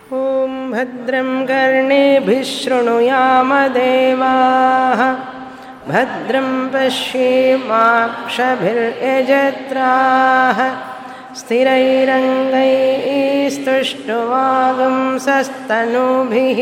ॐ भद्रं कर्णेभिः शृणुयामदेवाः भद्रं पश्येमाक्षभिर्यजत्राः स्थिरैरङ्गैस्तुष्टुवागुंसस्तनूभिः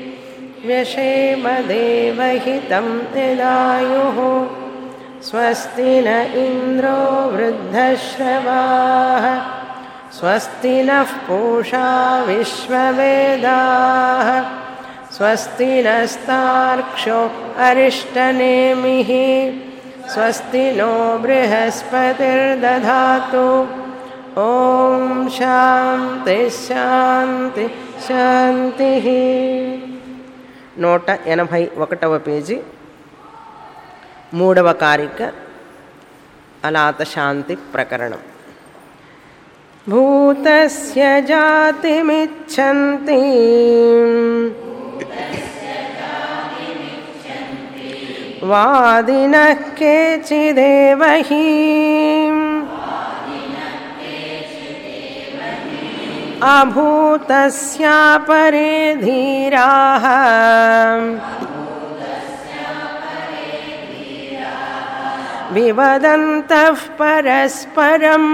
व्यशेमदेवहितं यदायुः स्वस्ति न इन्द्रो वृद्धश्रवाः स्वस्ति नः पूषा विश्ववेदाः स्वस्ति नस्तार्क्ष्यो अरिष्टनेमिः स्वस्ति नो बृहस्पतिर्दधातु ॐ శాంతి శాంతి శాంతి నూట ఎనభై ఒకటవ పేజీ మూడవ కారిక అలాత శాంతి ప్రకరణం భూతస్య జాతిమిచ్చంతి వాదినः కేచిదేవ హి अभूतस्यापरे धीराः विवदन्तः परस्परम्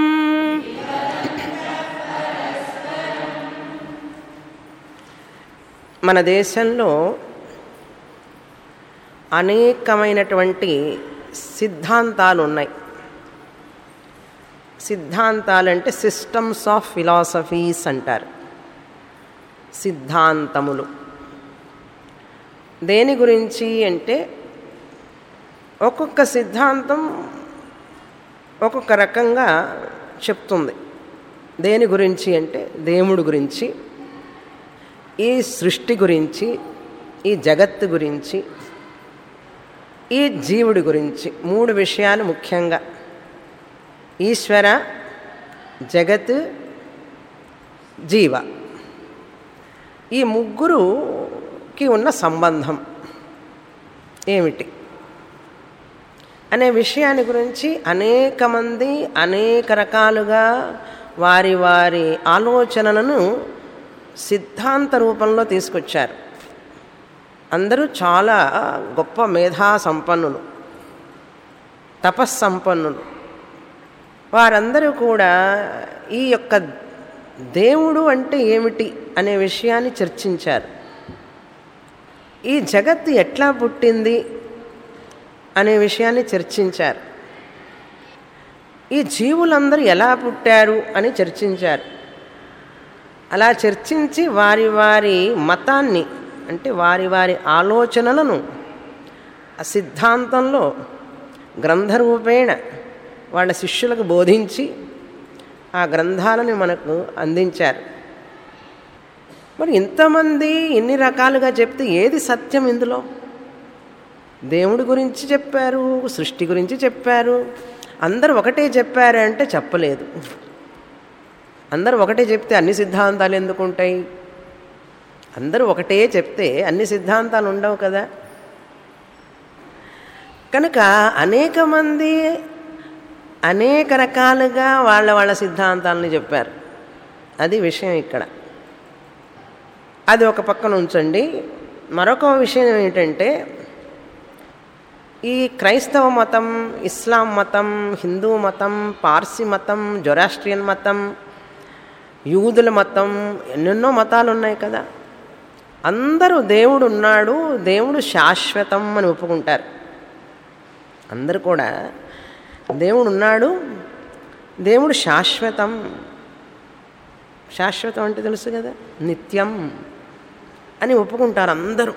మన దేశంలో అనేకమైనటువంటి సిద్ధాంతాలు ఉన్నాయి సిద్ధాంతాలు అంటే సిస్టమ్స్ ఆఫ్ ఫిలాసఫీస్ అంటారు సిద్ధాంతములు దేని గురించి అంటే ఒక్కొక్క సిద్ధాంతం ఒక్కొక్క రకంగా చెప్తుంది దేని గురించి అంటే దేవుడి గురించి ఈ సృష్టి గురించి ఈ జగత్తు గురించి ఈ జీవుడి గురించి మూడు విషయాలు ముఖ్యంగా ఈశ్వర జగత్ జీవ ఈ ముగ్గురుకి ఉన్న సంబంధం ఏమిటి అనే విషయాన్ని గురించి అనేక మంది అనేక రకాలుగా వారి వారి ఆలోచనలను సిద్ధాంత రూపంలో తీసుకొచ్చారు అందరూ చాలా గొప్ప మేధా సంపన్నులు తపస్సంపన్నులు వారందరూ కూడా ఈ యొక్క దేవుడు అంటే ఏమిటి అనే విషయాన్ని చర్చించారు ఈ జగత్తు ఎట్లా పుట్టింది అనే విషయాన్ని చర్చించారు ఈ జీవులందరూ ఎలా పుట్టారు అని చర్చించారు అలా చర్చించి వారి వారి మతాన్ని అంటే వారి వారి ఆలోచనలను ఆ సిద్ధాంతంలో గ్రంథరూపేణ వాళ్ళ శిష్యులకు బోధించి ఆ గ్రంథాలను మనకు అందించారు మరి ఇంతమంది ఎన్ని రకాలుగా చెప్తే ఏది సత్యం ఇందులో దేవుడి గురించి చెప్పారు సృష్టి గురించి చెప్పారు అందరూ ఒకటే చెప్పారు అంటే చెప్పలేదు అందరూ ఒకటే చెప్తే అన్ని సిద్ధాంతాలు ఎందుకు ఉంటాయి అందరూ ఒకటే చెప్తే అన్ని సిద్ధాంతాలు ఉండవు కదా కనుక అనేక మంది అనేక రకాలుగా వాళ్ళ వాళ్ళ సిద్ధాంతాలని చెప్పారు అది విషయం ఇక్కడ అది ఒక పక్కన ఉంచండి మరొక విషయం ఏంటంటే ఈ క్రైస్తవ మతం ఇస్లాం మతం హిందూ మతం పార్సీ మతం జొరాస్ట్రియన్ మతం యూదుల మతం ఎన్నెన్నో మతాలు ఉన్నాయి కదా అందరూ దేవుడు ఉన్నాడు దేవుడు శాశ్వతం అని ఒప్పుకుంటారు అందరూ కూడా దేవుడు ఉన్నాడు దేవుడు శాశ్వతం శాశ్వతం అంటే తెలుసు కదా నిత్యం అని ఒప్పుకుంటారు అందరూ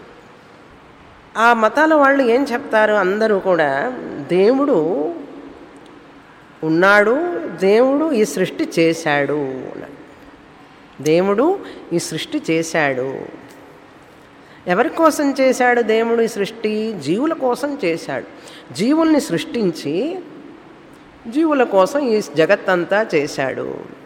ఆ మతాల వాళ్ళు ఏం చెప్తారు అందరూ కూడా దేవుడు ఉన్నాడు దేవుడు ఈ సృష్టి చేశాడు దేవుడు ఈ సృష్టి చేశాడు ఎవరి కోసం చేశాడు దేవుడు ఈ సృష్టి జీవుల కోసం చేశాడు జీవుల్ని సృష్టించి జీవుల కోసం ఈ జగత్తంతా చేశాడు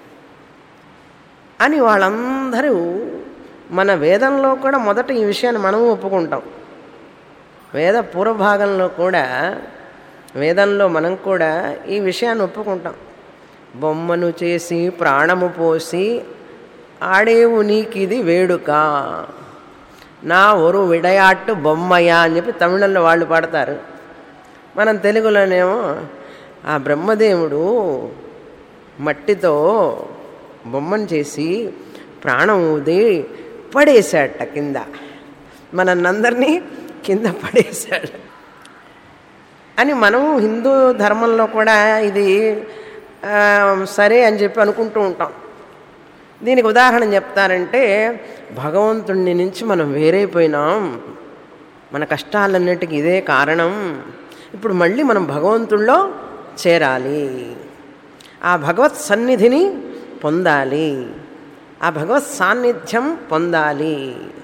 అని వాళ్ళందరూ మన వేదంలో కూడా మొదట ఈ విషయాన్ని మనము ఒప్పుకుంటాం వేద పూర్వభాగంలో కూడా వేదంలో మనం కూడా ఈ విషయాన్ని ఒప్పుకుంటాం బొమ్మను చేసి ప్రాణము పోసి ఆడేవు నీకిది వేడుక నా ఒరు విడయాట్టు బొమ్మయ్య అని చెప్పి తమిళంలో వాళ్ళు పాడతారు మనం తెలుగులోనేమో ఆ బ్రహ్మదేవుడు మట్టితో బొమ్మను చేసి ప్రాణం ఊది పడేశాడట కింద మనందరినీ కింద పడేశాడు అని మనం హిందూ ధర్మంలో కూడా ఇది ఆ, సరే అని చెప్పి అనుకుంటూ ఉంటాం దీనికి ఉదాహరణ చెప్తారంటే భగవంతుడి నుంచి మనం వేరైపోయినాం మన కష్టాలన్నిటికీ ఇదే కారణం ఇప్పుడు మళ్ళీ మనం భగవంతుల్లో చేరాలి ఆ భగవత్ సన్నిధిని పొందాలి ఆ భగవత్ సాన్నిధ్యం పొందాలి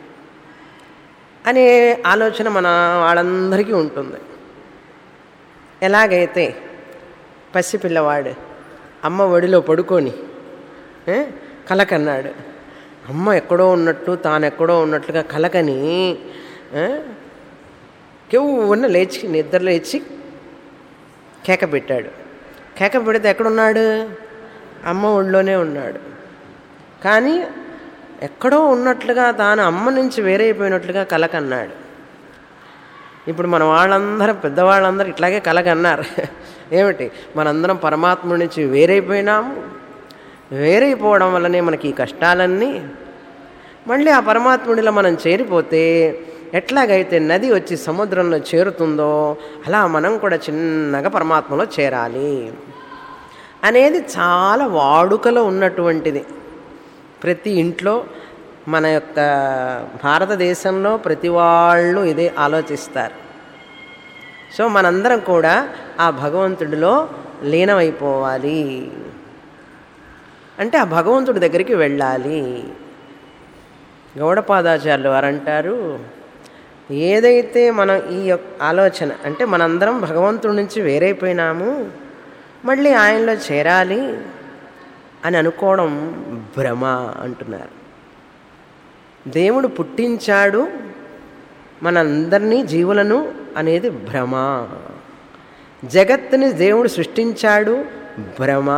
అనే ఆలోచన మన వాళ్ళందరికీ ఉంటుంది ఎలాగైతే పసిపిల్లవాడు అమ్మ ఒడిలో పడుకొని ఏ, కలకన్నాడు అమ్మ ఎక్కడో ఉన్నట్టు తాను ఎక్కడో ఉన్నట్లుగా కలకని ఏ, కెవ్వున్న లేచి నిద్ర లేచి కేక పెట్టాడు కేక పెడితే ఎక్కడున్నాడు అమ్మ ఒళ్ళోనే ఉన్నాడు కానీ ఎక్కడో ఉన్నట్లుగా తాను అమ్మ నుంచి వేరైపోయినట్లుగా కలకన్నాడు ఇప్పుడు మన వాళ్ళందరూ పెద్దవాళ్ళందరూ ఇట్లాగే కలగన్నారు ఏమిటి మనందరం పరమాత్మ నుంచి వేరైపోయినాము వేరైపోవడం వల్లనే మనకి ఈ కష్టాలన్నీ మళ్ళీ ఆ పరమాత్ముడిలో మనం చేరిపోతే ఎట్లాగైతే నది వచ్చి సముద్రంలో చేరుతుందో అలా మనం కూడా చిన్నగా పరమాత్మలో చేరాలి అనేది చాలా వాడుకలో ఉన్నటువంటిది ప్రతి ఇంట్లో మన యొక్క భారతదేశంలో ప్రతి వాళ్ళు ఇదే ఆలోచిస్తారు సో మనందరం కూడా ఆ భగవంతుడిలో లీనమైపోవాలి అంటే ఆ భగవంతుడి దగ్గరికి వెళ్ళాలి గౌడపాదాచార్యులు వారు అంటారు ఏదైతే మనం ఈ యొక్క ఆలోచన అంటే మనందరం భగవంతుడి నుంచి వేరైపోయినాము మళ్ళీ ఆయనలో చేరాలి అని అనుకోవడం భ్రమ అంటున్నారు దేవుడు పుట్టించాడు మనందరినీ జీవులను అనేది భ్రమ జగత్తుని దేవుడు సృష్టించాడు భ్రమ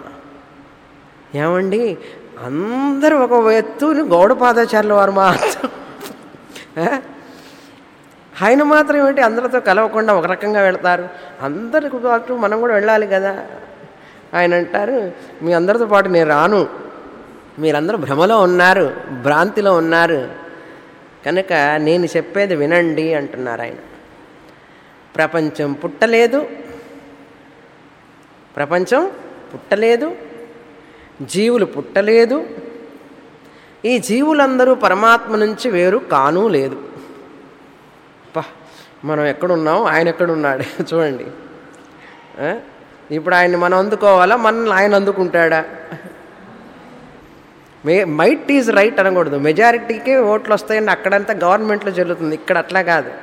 ఏమండి అందరూ ఒక ఎత్తుని గౌడపాదాచార్యుల వారు మాత్రం ఆ? ఆయన మాత్రం ఏంటి అందరితో కలవకుండా ఒక రకంగా వెళ్తారు అందరికి పాటు మనం కూడా వెళ్ళాలి కదా ఆయన అంటారు మీ అందరితో పాటు నేను రాను మీరందరూ భ్రమలో ఉన్నారు భ్రాంతిలో ఉన్నారు కనుక నేను చెప్పేది వినండి అంటున్నారు ఆయన ప్రపంచం పుట్టలేదు ప్రపంచం పుట్టలేదు జీవులు పుట్టలేదు ఈ జీవులందరూ పరమాత్మ నుంచి వేరు కానూ లేదు పా మనం ఎక్కడున్నాం ఆయన ఎక్కడున్నాడు చూడండి ఆ? ఇప్పుడు ఆయన్ని మనం అందుకోవాలా మనల్ని ఆయన అందుకుంటాడా మే మైట్ ఈజ్ రైట్ అనకూడదు మెజారిటీకే ఓట్లు వస్తాయండి అక్కడంతా గవర్నమెంట్లో జరుగుతుంది ఇక్కడ అట్లా కాదు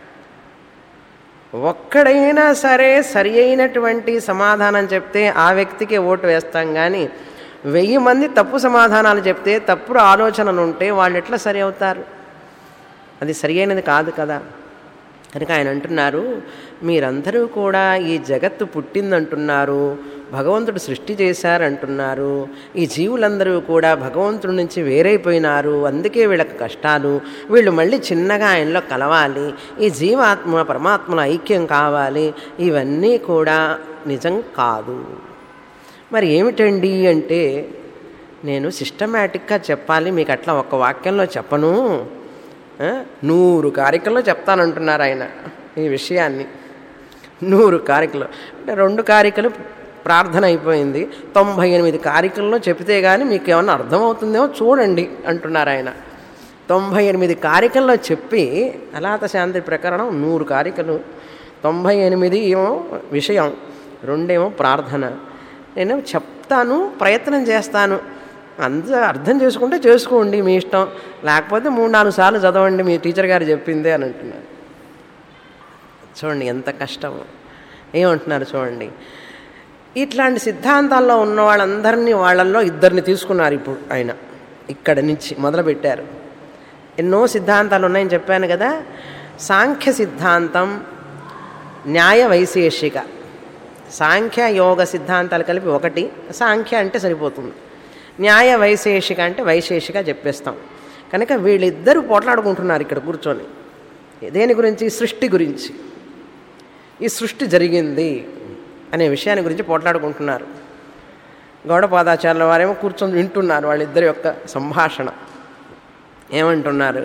ఒక్కడైనా సరే సరి అయినటువంటి సమాధానం చెప్తే ఆ వ్యక్తికి ఓటు వేస్తాం కానీ వెయ్యి మంది తప్పు సమాధానాలు చెప్తే తప్పుడు ఆలోచనలు ఉంటే వాళ్ళు ఎట్లా సరి అవుతారు అది సరి అయినది కాదు కదా కనుక ఆయన అంటున్నారు మీరందరూ కూడా ఈ జగత్తు పుట్టిందంటున్నారు భగవంతుడు సృష్టి చేశారంటున్నారు ఈ జీవులందరూ కూడా భగవంతుడి నుంచి వేరైపోయినారు అందుకే వీళ్ళకి కష్టాలు వీళ్ళు మళ్ళీ చిన్నగా ఆయనలో కలవాలి ఈ జీవాత్మ పరమాత్మల ఐక్యం కావాలి ఇవన్నీ కూడా నిజం కాదు మరి ఏమిటండి అంటే నేను సిస్టమేటిక్గా చెప్పాలి మీకు అట్లా ఒక్క వాక్యంలో చెప్పను ఆ, నూరు కారికల్లో చెప్తానంటున్నారు ఆయన ఈ విషయాన్ని నూరు కారికలు అంటే రెండు కారికలు ప్రార్థన అయిపోయింది తొంభై ఎనిమిది కారికల్లో చెప్తే కానీ మీకు ఏమన్నా అర్థమవుతుందేమో చూడండి అంటున్నారు ఆయన తొంభై ఎనిమిది కారికల్లో చెప్పి అలాత శాంతి ప్రకరణం నూరు కారికలు తొంభై ఎనిమిది ఏమో విషయం రెండేమో ప్రార్థన నేను చెప్తాను ప్రయత్నం చేస్తాను అంత అర్థం చేసుకుంటే చేసుకోండి మీ ఇష్టం లేకపోతే మూడు నాలుగు సార్లు చదవండి మీ టీచర్ గారు చెప్పిందే అని అంటున్నారు చూడండి ఎంత కష్టం ఏమంటున్నారు చూడండి ఇట్లాంటి సిద్ధాంతాల్లో ఉన్న వాళ్ళందరినీ వాళ్ళల్లో ఇద్దరిని తీసుకున్నారు ఇప్పుడు ఆయన ఇక్కడ నుంచి మొదలుపెట్టారు ఎన్నో సిద్ధాంతాలు ఉన్నాయని చెప్పాను కదా సాంఖ్య సిద్ధాంతం న్యాయ వైశేషిక సాంఖ్య యోగ సిద్ధాంతాలు కలిపి ఒకటి సాంఖ్య అంటే సరిపోతుంది న్యాయ వైశేషిక అంటే వైశేషిక చెప్పేస్తాం కనుక వీళ్ళిద్దరూ పోట్లాడుకుంటున్నారు ఇక్కడ కూర్చొని దేని గురించి సృష్టి గురించి ఈ సృష్టి జరిగింది అనే విషయాన్ని గురించి పోట్లాడుకుంటున్నారు గౌడపాదాచార్యుల వారేమో కూర్చొని వింటున్నారు వాళ్ళిద్దరి యొక్క సంభాషణ ఏమంటున్నారు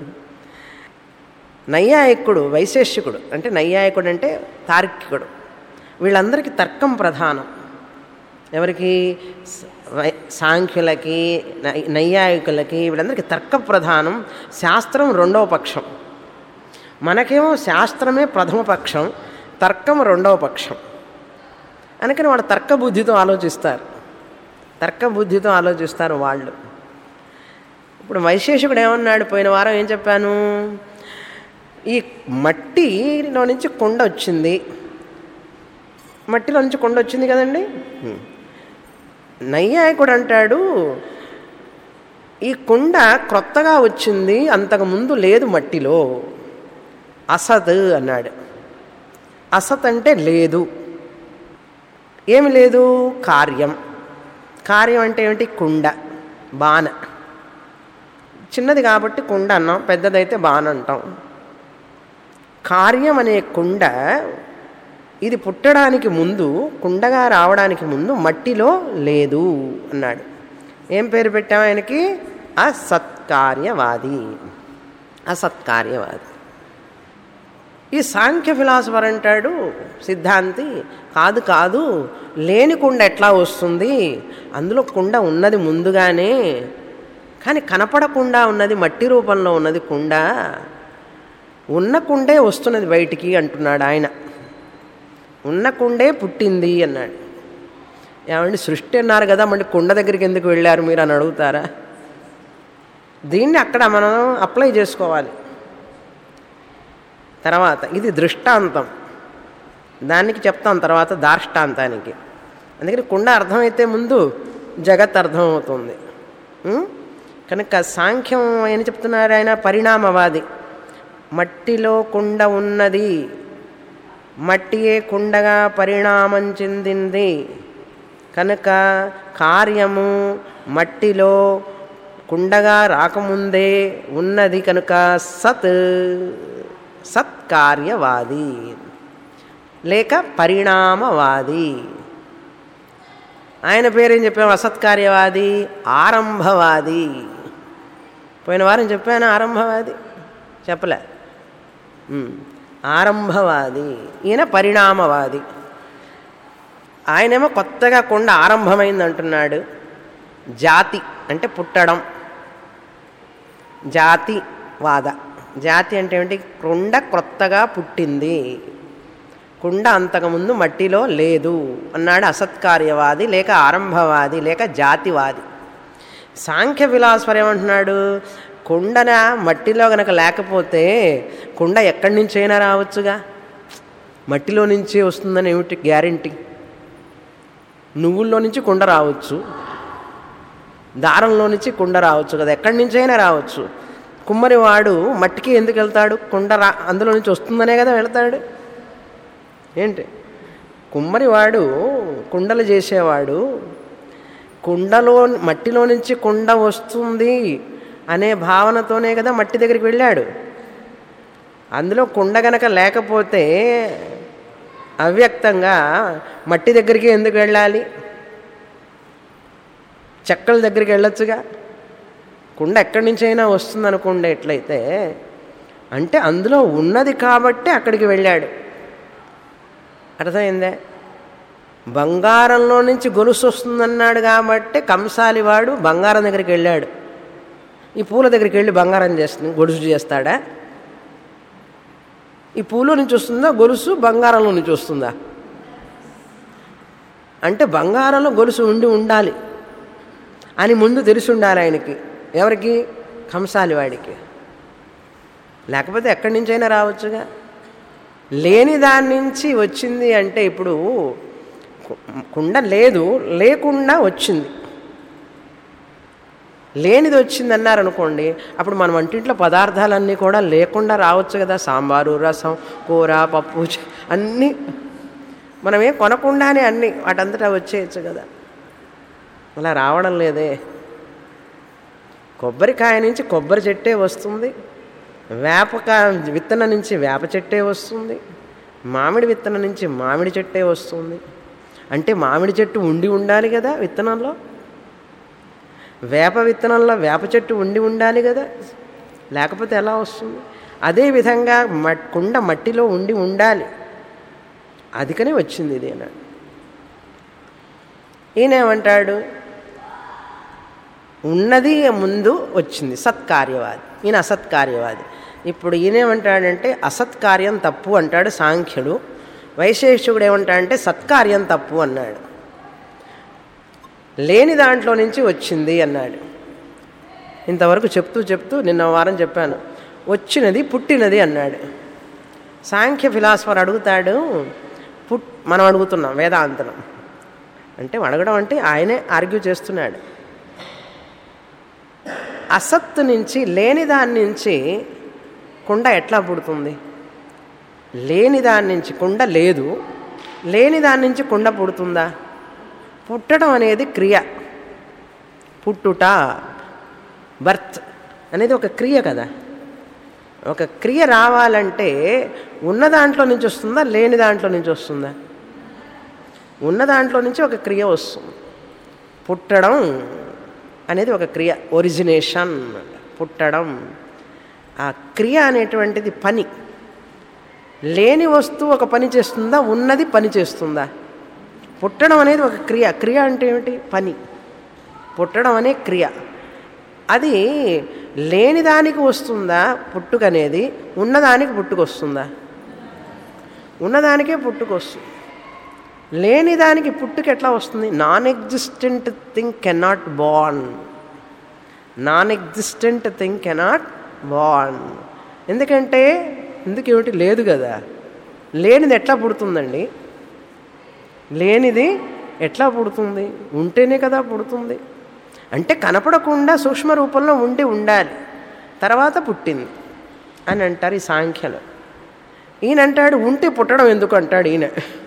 నైయాయకుడు వైశేషికుడు అంటే నైయాయకుడు అంటే తార్కికుడు వీళ్ళందరికీ తర్కం ప్రధానం ఎవరికి స- వై- సాంఖ్యులకి నై- నైయాయికులకి వీళ్ళందరికీ తర్క ప్రధానం శాస్త్రం రెండవ పక్షం మనకేమో శాస్త్రమే ప్రథమ పక్షం తర్కం రెండవ పక్షం అందుకని వాళ్ళు తర్క బుద్ధితో ఆలోచిస్తారు తర్క బుద్ధితో ఆలోచిస్తారు వాళ్ళు ఇప్పుడు వైశేషికుడు ఏమన్నాడు పోయిన వారం ఏం చెప్పాను ఈ మట్టిలో నుంచి కొండ వచ్చింది మట్టిలో నుంచి కొండ వచ్చింది కదండి హ్మ్. నైయాయకుడు అంటాడు ఈ కుండ క్రొత్తగా వచ్చింది అంతకుముందు లేదు మట్టిలో అసత్ అన్నాడు అసత్ అంటే లేదు ఏమి లేదు కార్యం కార్యం అంటే ఏమిటి కుండ బాణ చిన్నది కాబట్టి కుండ అన్నాం పెద్దదైతే బాణ అంటాం కార్యం అనే కుండ ఇది పుట్టడానికి ముందు కుండగా రావడానికి ముందు మట్టిలో లేదు అన్నాడు ఏం పేరు పెట్టాం ఆయనకి అసత్కార్యవాది అసత్కార్యవాది ఈ సాంఖ్య ఫిలాసఫర్ అంటాడు సిద్ధాంతి కాదు కాదు లేని కుండ ఎట్లా వస్తుంది అందులో కుండ ఉన్నది ముందుగానే కానీ కనపడకుండా ఉన్నది మట్టి రూపంలో ఉన్నది కుండ ఉన్న కుండే వస్తున్నది బయటికి అంటున్నాడు ఆయన ఉన్న కుండే పుట్టింది అన్నాడు ఏమండి సృష్టి అన్నారు కదా మళ్ళీ కుండ దగ్గరికి ఎందుకు వెళ్ళారు మీరు అని అడుగుతారా దీన్ని అక్కడ మనం అప్లై చేసుకోవాలి తర్వాత ఇది దృష్టాంతం దానికి చెప్తాం తర్వాత దార్ష్టాంతానికి అందుకని కుండ అర్థమైతే ముందు జగత్ అర్థమవుతుంది ఉం? కనుక సాంఖ్యం ఏం చెప్తున్నారు ఆయన పరిణామవాది మట్టిలో కుండ ఉన్నది మట్టియే కుండగా పరిణామం చెందింది కనుక కార్యము మట్టిలో కుండగా రాకముందే ఉన్నది కనుక సత్ సత్కార్యవాది లేక పరిణామవాది ఆయన పేరేం చెప్పాము అసత్కార్యవాది ఆరంభవాది పోయిన వారం చెప్పాను ఆరంభవాది చెప్పలే ఉమ్. ఆరంభవాది ఈయన పరిణామవాది ఆయనేమో కొత్తగా కొండ ఆరంభమైంది అంటున్నాడు జాతి అంటే పుట్టడం జాతి వాద జాతి అంటే ఏమిటి కుండ క్రొత్తగా పుట్టింది కుండ అంతకుముందు మట్టిలో లేదు అన్నాడు అసత్కార్యవాది లేక ఆరంభవాది లేక జాతివాది సాంఖ్య ఫిలాసఫర్ ఏమంటున్నాడు కుండన మట్టిలో గనక లేకపోతే కుండ ఎక్కడి నుంచైనా రావచ్చుగా మట్టిలో నుంచే వస్తుందని ఏమిటి గ్యారంటీ నువ్వుల్లో నుంచి కుండ రావచ్చు దారంలో నుంచి కుండ రావచ్చు కదా ఎక్కడి నుంచైనా రావచ్చు కుమ్మరివాడు మట్టికి ఎందుకు వెళ్తాడు కుండ రా అందులో నుంచి వస్తుందనే కదా వెళ్తాడు ఏంటి కుమ్మరివాడు కుండలు చేసేవాడు కుండలో మట్టిలో నుంచి కుండ వస్తుంది అనే భావనతోనే కదా మట్టి దగ్గరికి వెళ్ళాడు అందులో కుండ గనక లేకపోతే అవ్యక్తంగా మట్టి దగ్గరికి ఎందుకు వెళ్ళాలి చెక్కల దగ్గరికి వెళ్ళొచ్చుగా కుండ ఎక్కడి నుంచైనా వస్తుంది అనుకుండే ఎట్లయితే అంటే అందులో ఉన్నది కాబట్టి అక్కడికి వెళ్ళాడు అర్థమైందే బంగారంలో నుంచి గొలుసు వస్తుందన్నాడు కాబట్టి కంసాలి వాడు బంగారం దగ్గరికి వెళ్ళాడు ఈ పూల దగ్గరికి వెళ్ళి బంగారం చేస్తుంది గొలుసు చేస్తాడా ఈ పూలో నుంచి వస్తుందా గొలుసు బంగారంలో నుంచి వస్తుందా అంటే బంగారంలో గొలుసు ఉండి ఉండాలి అని ముందు తెలిసి ఉండాలి ఆయనకి ఎవరికి కంసాలి వాడికి లేకపోతే ఎక్కడి నుంచైనా రావచ్చుగా లేని దాని నుంచి వచ్చింది అంటే ఇప్పుడు కు- కుండ లేదు లేకుండా వచ్చింది లేనిది వచ్చింది అన్నారు అనుకోండి అప్పుడు మన వంటింట్లో పదార్థాలన్నీ కూడా లేకుండా రావచ్చు కదా సాంబారు రసం కూర పప్పు చ- అన్నీ మనమే కొనకుండానే అన్నీ వాటంతటా వచ్చేయచ్చు కదా అలా రావడం లేదే కొబ్బరికాయ నుంచి కొబ్బరి చెట్టే వస్తుంది వేపకాయ విత్తనం నుంచి వేప చెట్టే వస్తుంది మామిడి విత్తనం నుంచి మామిడి చెట్టే వస్తుంది అంటే మామిడి చెట్టు ఉండి ఉండాలి కదా విత్తనంలో వేప విత్తనంలో వేప చెట్టు ఉండి ఉండాలి కదా లేకపోతే ఎలా వస్తుంది అదేవిధంగా మట్ కుండ మట్టిలో ఉండి ఉండాలి అదికనే వచ్చింది ఇది అన్నాడు ఈయనేమంటాడు ఉన్నది ముందు వచ్చింది సత్కార్యవాది ఈయన అసత్కార్యవాది ఇప్పుడు ఈయనేమంటాడంటే అసత్కార్యం తప్పు అంటాడు సాంఖ్యుడు వైశేషికుడు ఏమంటాడంటే సత్కార్యం తప్పు అన్నాడు లేని దాంట్లో నుంచి వచ్చింది అన్నాడు ఇంతవరకు చెప్తూ చెప్తూ నిన్న వారం చెప్పాను వచ్చినది పుట్టినది అన్నాడు సాంఖ్య ఫిలాసఫర్ అడుగుతాడు పుట్ మనం అడుగుతున్నాం వేదాంతనం అంటే అడగడం అంటే ఆయనే ఆర్గ్యూ చేస్తున్నాడు అసత్తు నుంచి లేని దాని నుంచి కుండ ఎట్లా పుడుతుంది లేని దాని నుంచి కుండ లేదు లేని దాని నుంచి కుండ పుడుతుందా పుట్టడం అనేది క్రియ పుట్టుట బర్త్ అనేది ఒక క్రియ కదా ఒక క్రియ రావాలంటే ఉన్న దాంట్లో నుంచి వస్తుందా లేని దాంట్లో నుంచి వస్తుందా ఉన్న దాంట్లో నుంచి ఒక క్రియ వస్తుంది పుట్టడం అనేది ఒక క్రియ ఒరిజినేషన్ పుట్టడం ఆ క్రియ అనేటువంటిది పని లేని వస్తువు ఒక పని చేస్తుందా ఉన్నది పని చేస్తుందా పుట్టడం అనేది ఒక క్రియ క్రియ అంటే ఏమిటి పని పుట్టడం అనే క్రియ అది లేని దానికి వస్తుందా పుట్టుకనేది ఉన్నదానికి పుట్టుకొస్తుందా ఉన్నదానికే పుట్టుకొస్తుంది లేని దానికి పుట్టుక ఎట్లా వస్తుంది non existent thing cannot born non existent thing cannot born ఎందుకంటే ఎందుకేమిటి లేదు కదా లేనిది ఎట్లా పుడుతుందండి లేనిది ఎట్లా పుడుతుంది ఉంటేనే కదా పుడుతుంది అంటే కనపడకుండా సూక్ష్మ రూపంలో ఉండి ఉండాలి తర్వాత పుట్టింది అని అంటారు ఈ సాంఖ్యలు ఈయన అంటాడు ఉంటే పుట్టడం ఎందుకు అంటాడు ఈయన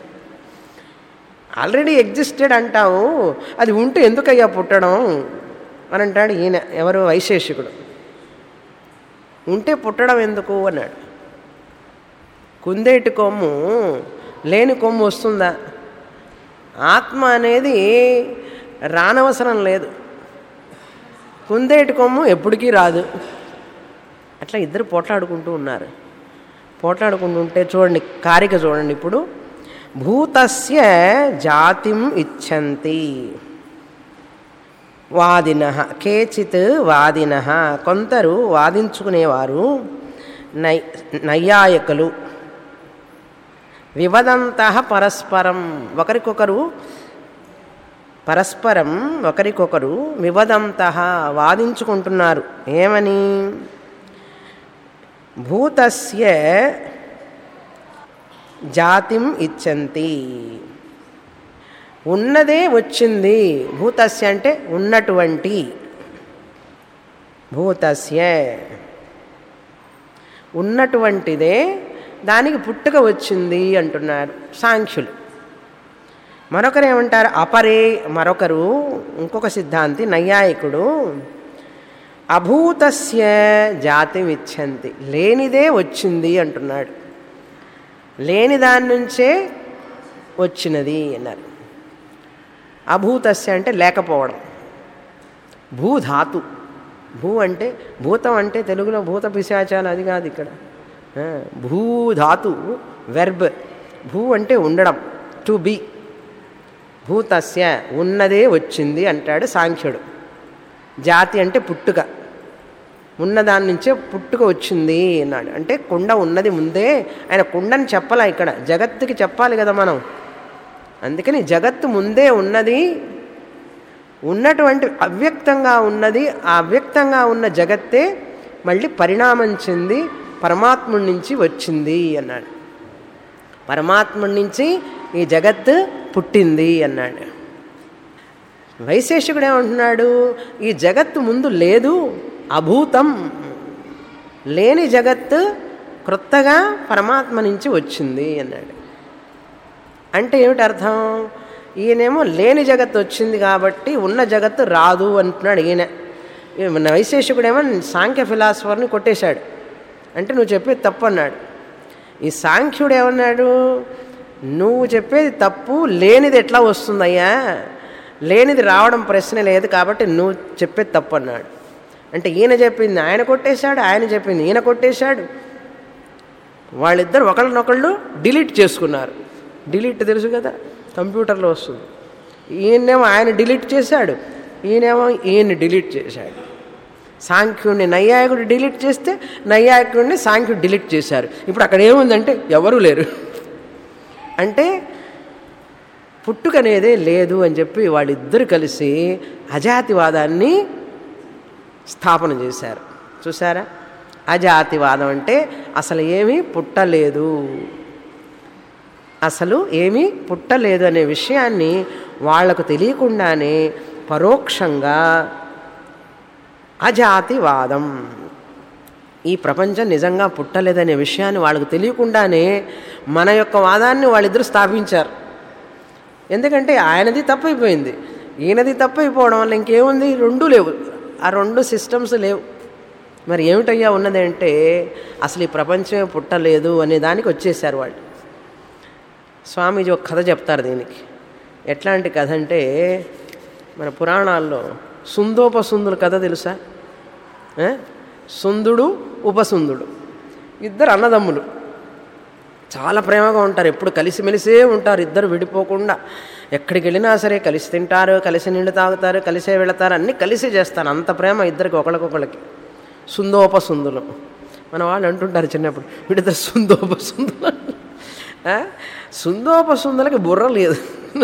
ఆల్రెడీ ఎగ్జిస్టెడ్ అంటావు అది ఉంటే ఎందుకయ్యా పుట్టడం అని అంటాడు ఈయన ఎవరు వైశేషికుడు ఉంటే పుట్టడం ఎందుకు అన్నాడు కుందేటి కొమ్ము లేని కొమ్ము వస్తుందా ఆత్మ అనేది రానవసరం లేదు కుందేటి కొమ్ము ఎప్పటికీ రాదు అట్లా ఇద్దరు పోట్లాడుకుంటూ ఉన్నారు పోట్లాడుకుంటుంటే చూడండి కారిక చూడండి ఇప్పుడు భూతస్య జాతిం ఇచ్చంతి వాదిన కేచిత్ వాదిన కొందరు వాదించుకునేవారు నై నైయాయకులు వివదంత పరస్పరం ఒకరికొకరు పరస్పరం ఒకరికొకరు వివదంత వాదించుకుంటున్నారు ఏమని భూతస్య జాతిం ఇచ్చంతి ఉన్నదే వచ్చింది భూతస్య అంటే ఉన్నటువంటి భూతస్య ఉన్నటువంటిదే దానికి పుట్టుక వచ్చింది అంటున్నారు సాంఖ్యులు మరొకరు ఏమంటారు అపరే మరొకరు ఇంకొక సిద్ధాంతి నైయాయికుడు అభూతస్య జాతి ఇచ్చంతి లేనిదే వచ్చింది అంటున్నాడు లేని దాని నుంచే వచ్చినది అన్నారు అభూతస్య అంటే లేకపోవడం భూధాతు భూ అంటే భూతం అంటే తెలుగులో భూత పిశాచాలు అది కాదు ఇక్కడ ఆ, భూధాతు వెర్బ్ భూ అంటే ఉండడం టు బి భూతస్య ఉన్నదే వచ్చింది అంటాడు సాంఖ్యుడు జాతి అంటే పుట్టుక ఉన్నదాని నుంచే పుట్టుక వచ్చింది అన్నాడు అంటే కుండ ఉన్నది ముందే ఆయన కుండని చెప్పాలా ఇక్కడ జగత్తుకి చెప్పాలి కదా మనం అందుకని జగత్తు ముందే ఉన్నది ఉన్నటువంటి అవ్యక్తంగా ఉన్నది ఆ అవ్యక్తంగా ఉన్న జగత్తే మళ్ళీ పరిణామం చెంది పరమాత్ముడి నుంచి వచ్చింది అన్నాడు పరమాత్ముడి నుంచి ఈ జగత్తు పుట్టింది అన్నాడు వైశేషికుడు ఏమంటున్నాడు ఈ జగత్తు ముందు లేదు అభూతం లేని జగత్తు క్రొత్తగా పరమాత్మ నుంచి వచ్చింది అన్నాడు అంటే ఏమిటి అర్థం ఈయనేమో లేని జగత్తు వచ్చింది కాబట్టి ఉన్న జగత్తు రాదు అంటున్నాడు ఈయన ఈ మన వైశేషికుడేమో సాంఖ్య ఫిలాసఫర్ని కొట్టేశాడు అంటే నువ్వు చెప్పేది తప్పు అన్నాడు ఈ సాంఖ్యుడు ఏమన్నాడు నువ్వు చెప్పేది తప్పు లేనిది ఎట్లా వస్తుందయ్యా లేనిది రావడం ప్రశ్న లేదు కాబట్టి నువ్వు చెప్పేది తప్పు అన్నాడు అంటే ఈయన చెప్పింది ఆయన కొట్టేశాడు ఆయన చెప్పింది ఈయన కొట్టేశాడు వాళ్ళిద్దరు ఒకళ్ళనొకళ్ళు డిలీట్ చేసుకున్నారు డిలీట్ తెలుసు కదా కంప్యూటర్లో వస్తుంది ఈయనేమో ఆయన డిలీట్ చేశాడు ఈయనేమో ఈయన్ని డిలీట్ చేశాడు సాంఖ్యుడిని నైయాయకుడు డిలీట్ చేస్తే నైయాయకుడిని సాంఖ్యుడు డిలీట్ చేశారు ఇప్పుడు అక్కడ ఏముందంటే ఎవరూ లేరు అంటే పుట్టుక అనేదే లేదు అని చెప్పి వాళ్ళిద్దరు కలిసి అజాతివాదాన్ని స్థాపన చేశారు చూసారా అజాతివాదం అంటే అసలు ఏమీ పుట్టలేదు అసలు ఏమీ పుట్టలేదు అనే విషయాన్ని వాళ్లకు తెలియకుండానే పరోక్షంగా అజాతివాదం ఈ ప్రపంచం నిజంగా పుట్టలేదనే విషయాన్ని వాళ్ళకు తెలియకుండానే మన యొక్క వాదాన్ని వాళ్ళిద్దరూ స్థాపించారు ఎందుకంటే ఆయనది తప్పైపోయింది ఈయనది తప్పైపోవడం వల్ల ఇంకేముంది రెండూ లేవు ఆ రెండు సిస్టమ్స్ లేవు మరి ఏమిటయ్యా ఉన్నది అంటే అసలు ఈ ప్రపంచమే పుట్టలేదు అనే దానికి వచ్చేసారు వాళ్ళు స్వామీజీ ఒక కథ చెప్తారు దీనికి ఎట్లాంటి కథ అంటే మన పురాణాల్లో సుందోపసుందుల కథ తెలుసా ఆ? సుందుడు ఉపసుందుడు ఇద్దరు అన్నదమ్ములు చాలా ప్రేమగా ఉంటారు ఎప్పుడు కలిసిమెలిసే ఉంటారు ఇద్దరు విడిపోకుండా ఎక్కడికి వెళ్ళినా సరే కలిసి తింటారు కలిసి నీళ్ళు తాగుతారు కలిసే వెళతారు అన్నీ కలిసి చేస్తారు అంత ప్రేమ ఇద్దరికి ఒకళ్ళకొకళ్ళకి సుందోపసుందులు మన వాళ్ళు అంటుంటారు చిన్నప్పుడు వీడిద్దరు సుందోపసుందులు ఆ? సుందోపసుందులకి బుర్ర లేదు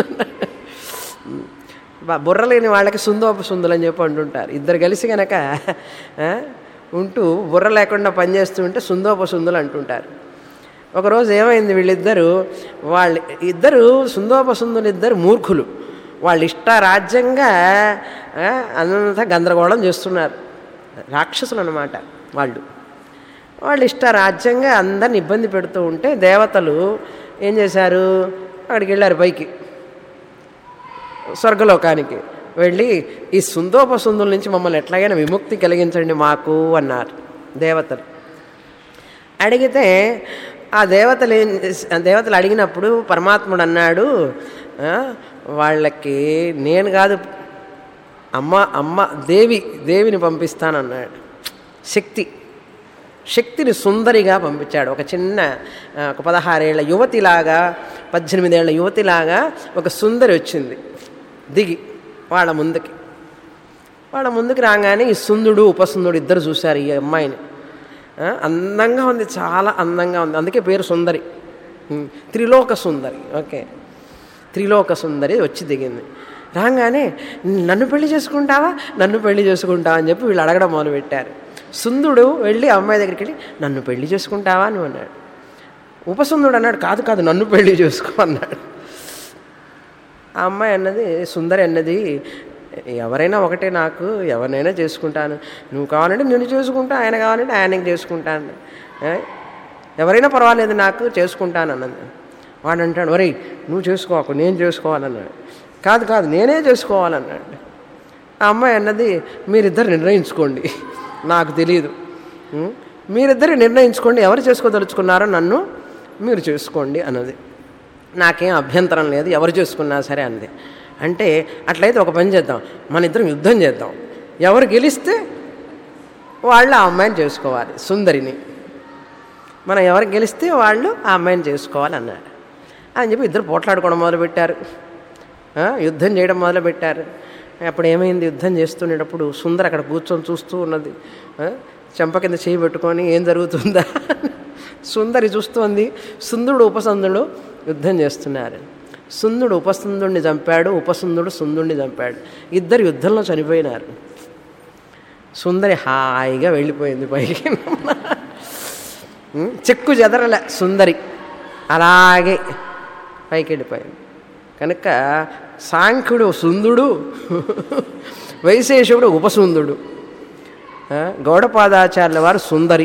బ- బుర్ర లేని వాళ్ళకి సుందోపసుందులు అని చెప్పి అంటుంటారు ఇద్దరు కలిసి కనుక ఆ, ఉంటూ బుర్ర లేకుండా పనిచేస్తూ ఉంటే సుందోపసుందులు అంటుంటారు ఒకరోజు ఏమైంది వీళ్ళిద్దరూ వాళ్ళు ఇద్దరు సుందోపసుందులు ఇద్దరు మూర్ఖులు వాళ్ళు ఇష్టారాజ్యంగా ఆ, అంతా గందరగోళం చేస్తున్నారు రాక్షసులు అన్నమాట వాళ్ళు వాళ్ళు ఇష్టారాజ్యంగా అందరిని ఇబ్బంది పెడుతూ ఉంటే దేవతలు ఏం చేశారు అక్కడికి వెళ్ళారు పైకి స్వర్గలోకానికి వెళ్ళి ఈ సుందోపసుందుల నుంచి మమ్మల్ని ఎట్లాగైనా విముక్తి కలిగించండి మాకు అన్నారు దేవతలు అడిగితే ఆ దేవతలు ఏం చేస్- ఆ దేవతలు అడిగినప్పుడు పరమాత్ముడు అన్నాడు ఆ, వాళ్ళకి నేను కాదు అమ్మ అమ్మ దేవి దేవిని పంపిస్తానన్నాడు శక్తి శక్తిని సుందరిగా పంపించాడు ఒక చిన్న ఆ, ఒక పదహారేళ్ల యువతిలాగా పద్దెనిమిదేళ్ల యువతిలాగా ఒక సుందరి వచ్చింది దిగి వాళ్ళ ముందుకి వాళ్ళ ముందుకు రాగానే ఈ సుందుడు ఉపసుందుడు ఇద్దరు చూశారు ఈ అమ్మాయిని ఆ, అందంగా ఉంది చాలా అందంగా ఉంది అందుకే పేరు సుందరి ఉమ్, త్రిలోక సుందరి ఓకే త్రిలోక సుందరి వచ్చి దిగింది రాగానే నన్ను పెళ్లి చేసుకుంటావా నన్ను పెళ్లి చేసుకుంటావా అని చెప్పి వీళ్ళు అడగడం మొదలుపెట్టారు సుందుడు వెళ్ళి ఆ అమ్మాయి దగ్గరికి వెళ్ళి నన్ను పెళ్లి చేసుకుంటావా అని అన్నాడు ఉపసుందుడు అన్నాడు కాదు కాదు నన్ను పెళ్లి చేసుకో అన్నాడు ఆ అమ్మాయి అన్నది సుందరి అన్నది ఎవరైనా ఒకటే నాకు ఎవరినైనా చేసుకుంటాను నువ్వు కావాలంటే నిన్ను చేసుకుంటా ఆయన కావాలంటే ఆయనకి చేసుకుంటాను ఏ? ఎవరైనా పర్వాలేదు నాకు చేసుకుంటాను అన్నది వాడు అంటాడు ఒరేయ్ నువ్వు చేసుకోకు నేను చేసుకోవాలన్నాడు కాదు కాదు నేనే చేసుకోవాలన్నాడు ఆ అమ్మాయి అన్నది మీరిద్దరు నిర్ణయించుకోండి నాకు తెలియదు ఉం? మీరిద్దరు నిర్ణయించుకోండి ఎవరు చేసుకోదలుచుకున్నారో నన్ను మీరు చేసుకోండి అన్నది నాకేం అభ్యంతరం లేదు ఎవరు చేసుకున్నా సరే అంది అంటే అట్లయితే ఒక పని చేద్దాం మన ఇద్దరం యుద్ధం చేద్దాం ఎవరు గెలిస్తే వాళ్ళు ఆ అమ్మాయిని చేసుకోవాలి సుందరిని మనం ఎవరు గెలిస్తే వాళ్ళు ఆ అమ్మాయిని చేసుకోవాలి అన్నాడు అని చెప్పి ఇద్దరు పోట్లాడుకోవడం మొదలుపెట్టారు ఆ, యుద్ధం చేయడం మొదలుపెట్టారు అప్పుడు ఏమైంది యుద్ధం చేస్తున్నప్పుడు సుందర అక్కడ కూర్చొని చూస్తూ ఉన్నది ఆ, చెంప కింద చేయి పెట్టుకొని ఏం జరుగుతుందా సుందరి చూస్తోంది సుందుడు ఉపసందుడు యుద్ధం చేస్తున్నారు సుందుడు ఉపసుందుడిని చంపాడు ఉపసుందుడు సుందుడిని చంపాడు ఇద్దరు యుద్ధంలో చనిపోయినారు సుందరి హాయిగా వెళ్ళిపోయింది పైకి ఉం? చెక్కు చెదరలే సుందరి అలాగే పైకి వెళ్ళిపోయింది కనుక సాంఖ్యుడు సుందుడు వైశేషుడు ఉపసుందుడు ఆ, గౌడపాదాచార్యుల వారు సుందరి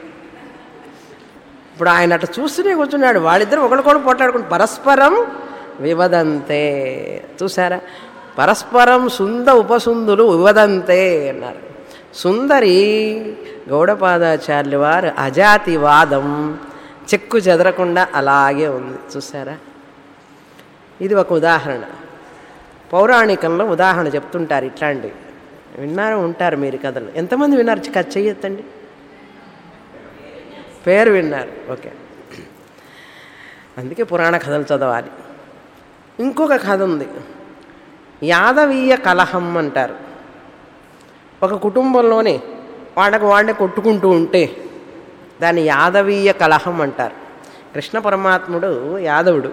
ఇప్పుడు ఆయన అట్లా చూస్తూనే కూర్చున్నాడు వాళ్ళిద్దరు ఒకరికొకరు పోట్లాడుకుంటూ పరస్పరం వివదంతే చూసారా పరస్పరం సుంద ఉపసుందులు వివదంతే అన్నారు సుందరి గౌడపాదాచార్యుల వారు అజాతివాదం చెక్కు చెదరకుండా అలాగే ఉంది చూసారా ఇది ఒక ఉదాహరణ పౌరాణికంలో ఉదాహరణ చెప్తుంటారు ఇట్లాంటివి విన్నారు ఉంటారు మీరు ఈ కథలు ఎంతమంది విన్నారు కథ చెయ్యొద్దండి పేరు విన్నారు ఓకే అందుకే పురాణ కథలు చదవాలి ఇంకొక కథ ఉంది యాదవీయ కలహం అంటారు ఒక కుటుంబంలోనే వాళ్ళకు వాళ్ళే కొట్టుకుంటూ ఉంటే దాన్ని యాదవీయ కలహం అంటారు కృష్ణ పరమాత్ముడు యాదవుడు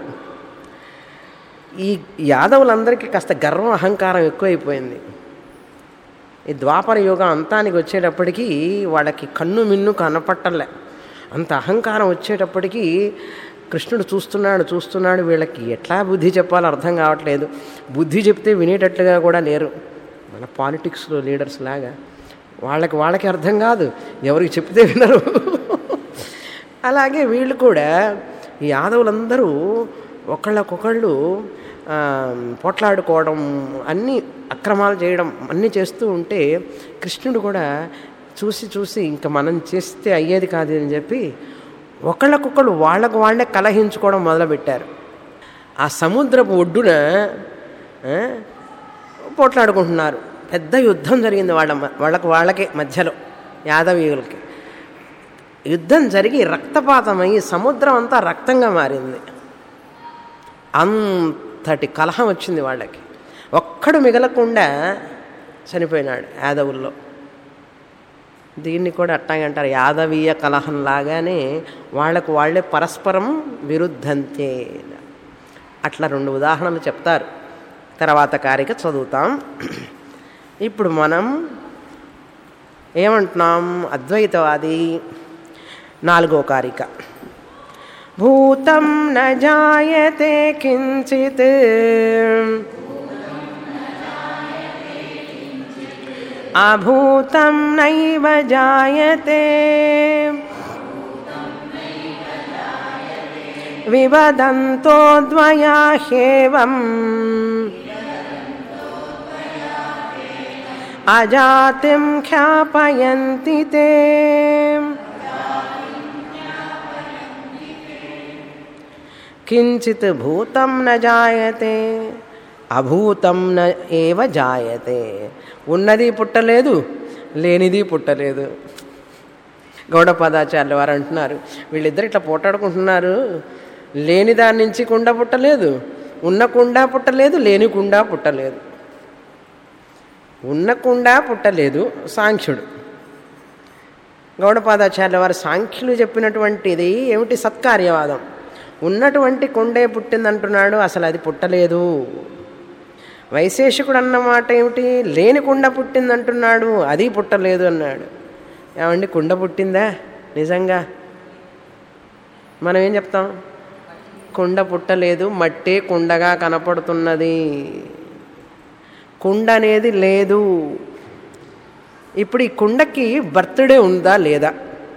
ఈ యాదవులందరికీ కాస్త గర్వం అహంకారం ఎక్కువైపోయింది ఈ ద్వాపర యుగం అంతానికి వచ్చేటప్పటికి వాళ్ళకి కన్ను మిన్ను కనపట్టలే అంత అహంకారం వచ్చేటప్పటికి కృష్ణుడు చూస్తున్నాడు చూస్తున్నాడు వీళ్ళకి ఎట్లా బుద్ధి చెప్పాలో అర్థం కావట్లేదు బుద్ధి చెప్తే వినేటట్లుగా కూడా లేరు మన పాలిటిక్స్లో లీడర్స్ లాగా వాళ్ళకి వాళ్ళకి అర్థం కాదు ఎవరికి చెప్తే వినరు అలాగే వీళ్ళు కూడా ఈ యాదవులందరూ ఒకళ్ళకొకళ్ళు ఆ, పోట్లాడుకోవడం అన్నీ అక్రమాలు చేయడం అన్నీ చేస్తూ ఉంటే కృష్ణుడు కూడా చూసి చూసి ఇంకా మనం చేస్తే అయ్యేది కాదు అని చెప్పి ఒకళ్ళకొకళ్ళు వాళ్ళకు వాళ్ళే కలహించుకోవడం మొదలుపెట్టారు ఆ సముద్రపు ఒడ్డున ఆ, పోట్లాడుకుంటున్నారు పెద్ద యుద్ధం జరిగింది వాళ్ళ మ- వాళ్ళకు వాళ్ళకే మధ్యలో యాదవీయులకి యుద్ధం జరిగి రక్తపాతమై సముద్రం అంతా రక్తంగా మారింది అంతటి కలహం వచ్చింది వాళ్ళకి ఒక్కడు మిగలకుండా చనిపోయినాడు యాదవుల్లో దీన్ని కూడా అట్టాగే అంటారు యాదవీయ కలహం లాగానే వాళ్లకు వాళ్ళే పరస్పరం విరుద్ధంతే అట్లా రెండు ఉదాహరణలు చెప్తారు తర్వాత కారిక చదువుతాం ఇప్పుడు మనం ఏమంటున్నాం అద్వైతవాది నాలుగో కారిక భూతం న జాయతే కించిత్ అభూతం నైవ జాయతే వివదంతో ద్వయా హ్యేవం అజాతిం ఖ్యాపయంతి తే కించిత్ భూతం న జాయతే అభూతం న ఏవ జాయతే ఉన్నది పుట్టలేదు లేనిది పుట్టలేదు గౌడపదాచార్యుల వారు అంటున్నారు వీళ్ళిద్దరు ఇట్లా పోటాడుకుంటున్నారు లేని దాని నుంచి కుండ పుట్టలేదు ఉన్న కుండ పుట్టలేదు లేని కుండ పుట్టలేదు ఉన్న కుండ పుట్టలేదు సాంఖ్యుడు గౌడపాదాచార్యుల వారు సాంఖ్యులు చెప్పినటువంటిది ఏమిటి సత్కార్యవాదం ఉన్నటువంటి కొండే పుట్టిందంటున్నాడు అసలు అది పుట్టలేదు వైశేషికుడు అన్నమాట ఏమిటి లేని కుండ పుట్టిందంటున్నాడు అది పుట్టలేదు అన్నాడు ఏమండి కుండ పుట్టిందా నిజంగా మనం ఏం చెప్తాం కుండ పుట్టలేదు మట్టే కుండగా కనపడుతున్నది కుండ అనేది లేదు ఇప్పుడు ఈ కుండకి బర్త్డే ఉందా లేదా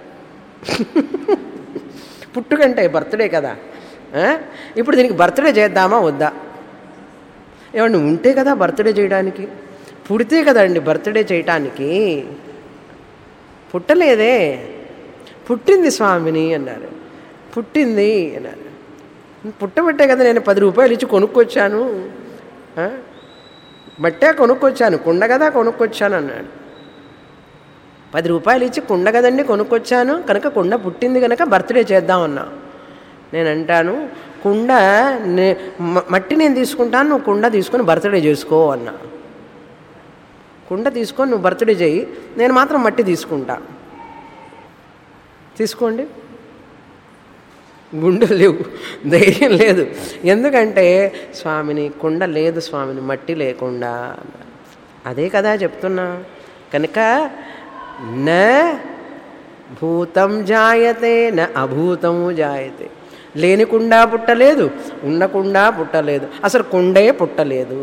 పుట్టుకంటే బర్త్డే కదా ఆ? ఇప్పుడు దీనికి బర్త్డే చేద్దామా వద్దా ఏమండి ఉంటే కదా బర్త్డే చేయడానికి పుడితే కదండి బర్త్డే చేయటానికి పుట్టలేదే పుట్టింది స్వామిని అన్నారు పుట్టింది అన్నారు పుట్టబట్టే కదా నేను పది రూపాయలు ఇచ్చి కొనుక్కొచ్చాను ఆ? బట్టే కొనుక్కొచ్చాను కుండ కదా కొనుక్కొచ్చాను అన్నాడు పది రూపాయలు ఇచ్చి కుండ కదండి కొనుక్కొచ్చాను కనుక కుండ పుట్టింది కనుక బర్త్డే చేద్దామన్నా నేను అంటాను కుండ నే మ- మట్టి నేను తీసుకుంటాను నువ్వు కుండ తీసుకొని బర్త్డే చేసుకో అన్నా కుండ తీసుకొని నువ్వు బర్త్డే చేయి నేను మాత్రం మట్టి తీసుకుంటా తీసుకోండి గుండెలు లేవు ధైర్యం లేదు ఎందుకంటే స్వామిని కుండ లేదు స్వామిని మట్టి లేకుండా అన్నారు. అదే కదా చెప్తున్నా కనుక న భూతం జాయతే న అభూతము జాయతే లేని కుండా పుట్టలేదు ఉన్న కుండా పుట్టలేదు అసలు కుండే పుట్టలేదు